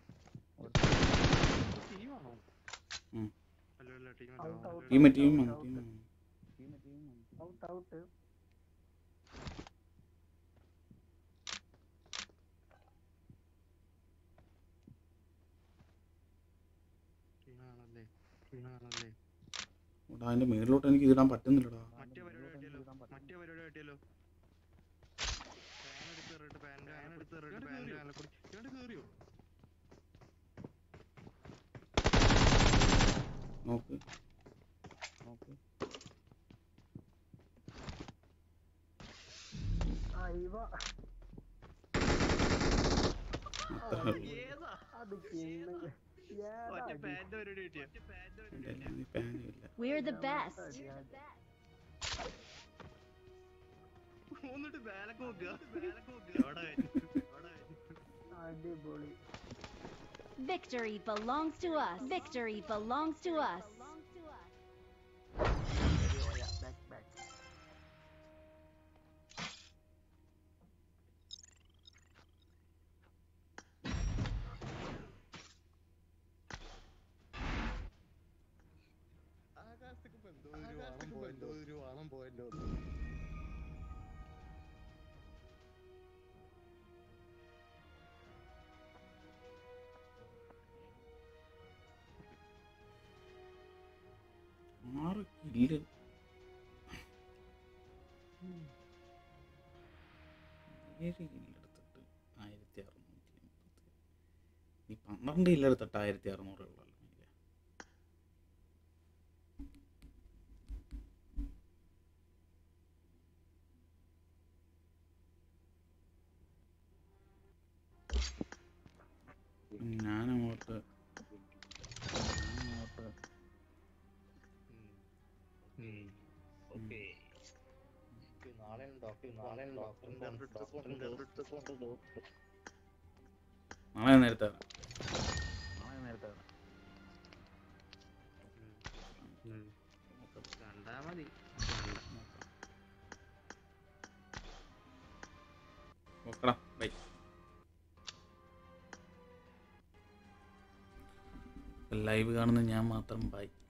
ടീമാണോ ഉം. അല്ല അല്ല team Out, out. Team team വന്നു ടീം വന്നു ടീം ടീം ഔട്ട് ഔട്ട് ടീമാണല്ലേ ടീമാണല്ലേ എടാ അതിന്റെ മേളിലോട്ട് എനിക്ക് ഇതിടാൻ പറ്റുന്നില്ലടാ മറ്റേ പരിപാടി കാട്ടിയല്ലോ മറ്റേ പരിപാടി കാട്ടിയല്ലോ ഫാൻ എടുത്ത് എറിയിട്ട് ഫാൻ്റെ ഫാൻ എടുത്ത് എറിയിട്ട് ഫാൻ്റെ അലക്കൂടി ഇയാണ്ട് കേറിയോ നോക്ക് നോക്ക് ആ ഇവ ഏതാ അത് കിണ്ണ- ഏതാ മറ്റേ അടി? ഫാൻ്റെ പരിപാടി കിട്ടിയ ഫാൻ്റെ പരിപാടി ഇല്ല, ഇല്ല, ഈ പാനില്ല We're the Yeah, best. yeah. എന്നിട്ട് ബാലക്ക് നോക്കുക ബാലക്ക് നോക്കുക എവിടെ എവിടെ അടിപൊളി Victory belongs to us. Victory belongs to us. Back back ആകാശത്തേക്ക് ഇപ്പൊ എന്തോ ഒരു വാണം പോയല്ലോ ഒരു വാണം പോയല്ലോ ആറ് കില്ല് ഏഴ് കില്ലെടുത്തിട്ട് ആയിരത്തി അറുന്നൂറ്റി എൺപത്തി നീ പന്ത്രണ്ട് കില്ലെടുത്തിട്ട് ആയിരത്തി അറുന്നൂറ് ഉള്ളല്ലോ ഇല്ലേ? ഞാനങ്ങോട്ട് ഞാനങ്ങോട്ട് ഓക്കെ നാളെ ഡോക്ടർ നാളെ ഡോക്ടറിന്റെ ഡോക്ടറിന്റെ നാളെ നേരത്തെ വരാം. നാളെ നേരത്തെ വരാം. കണ്ടാ മതി ഓക്കെടാ ബൈ ലൈവ് കാണുന്ന ഞാൻ മാത്രം ബൈ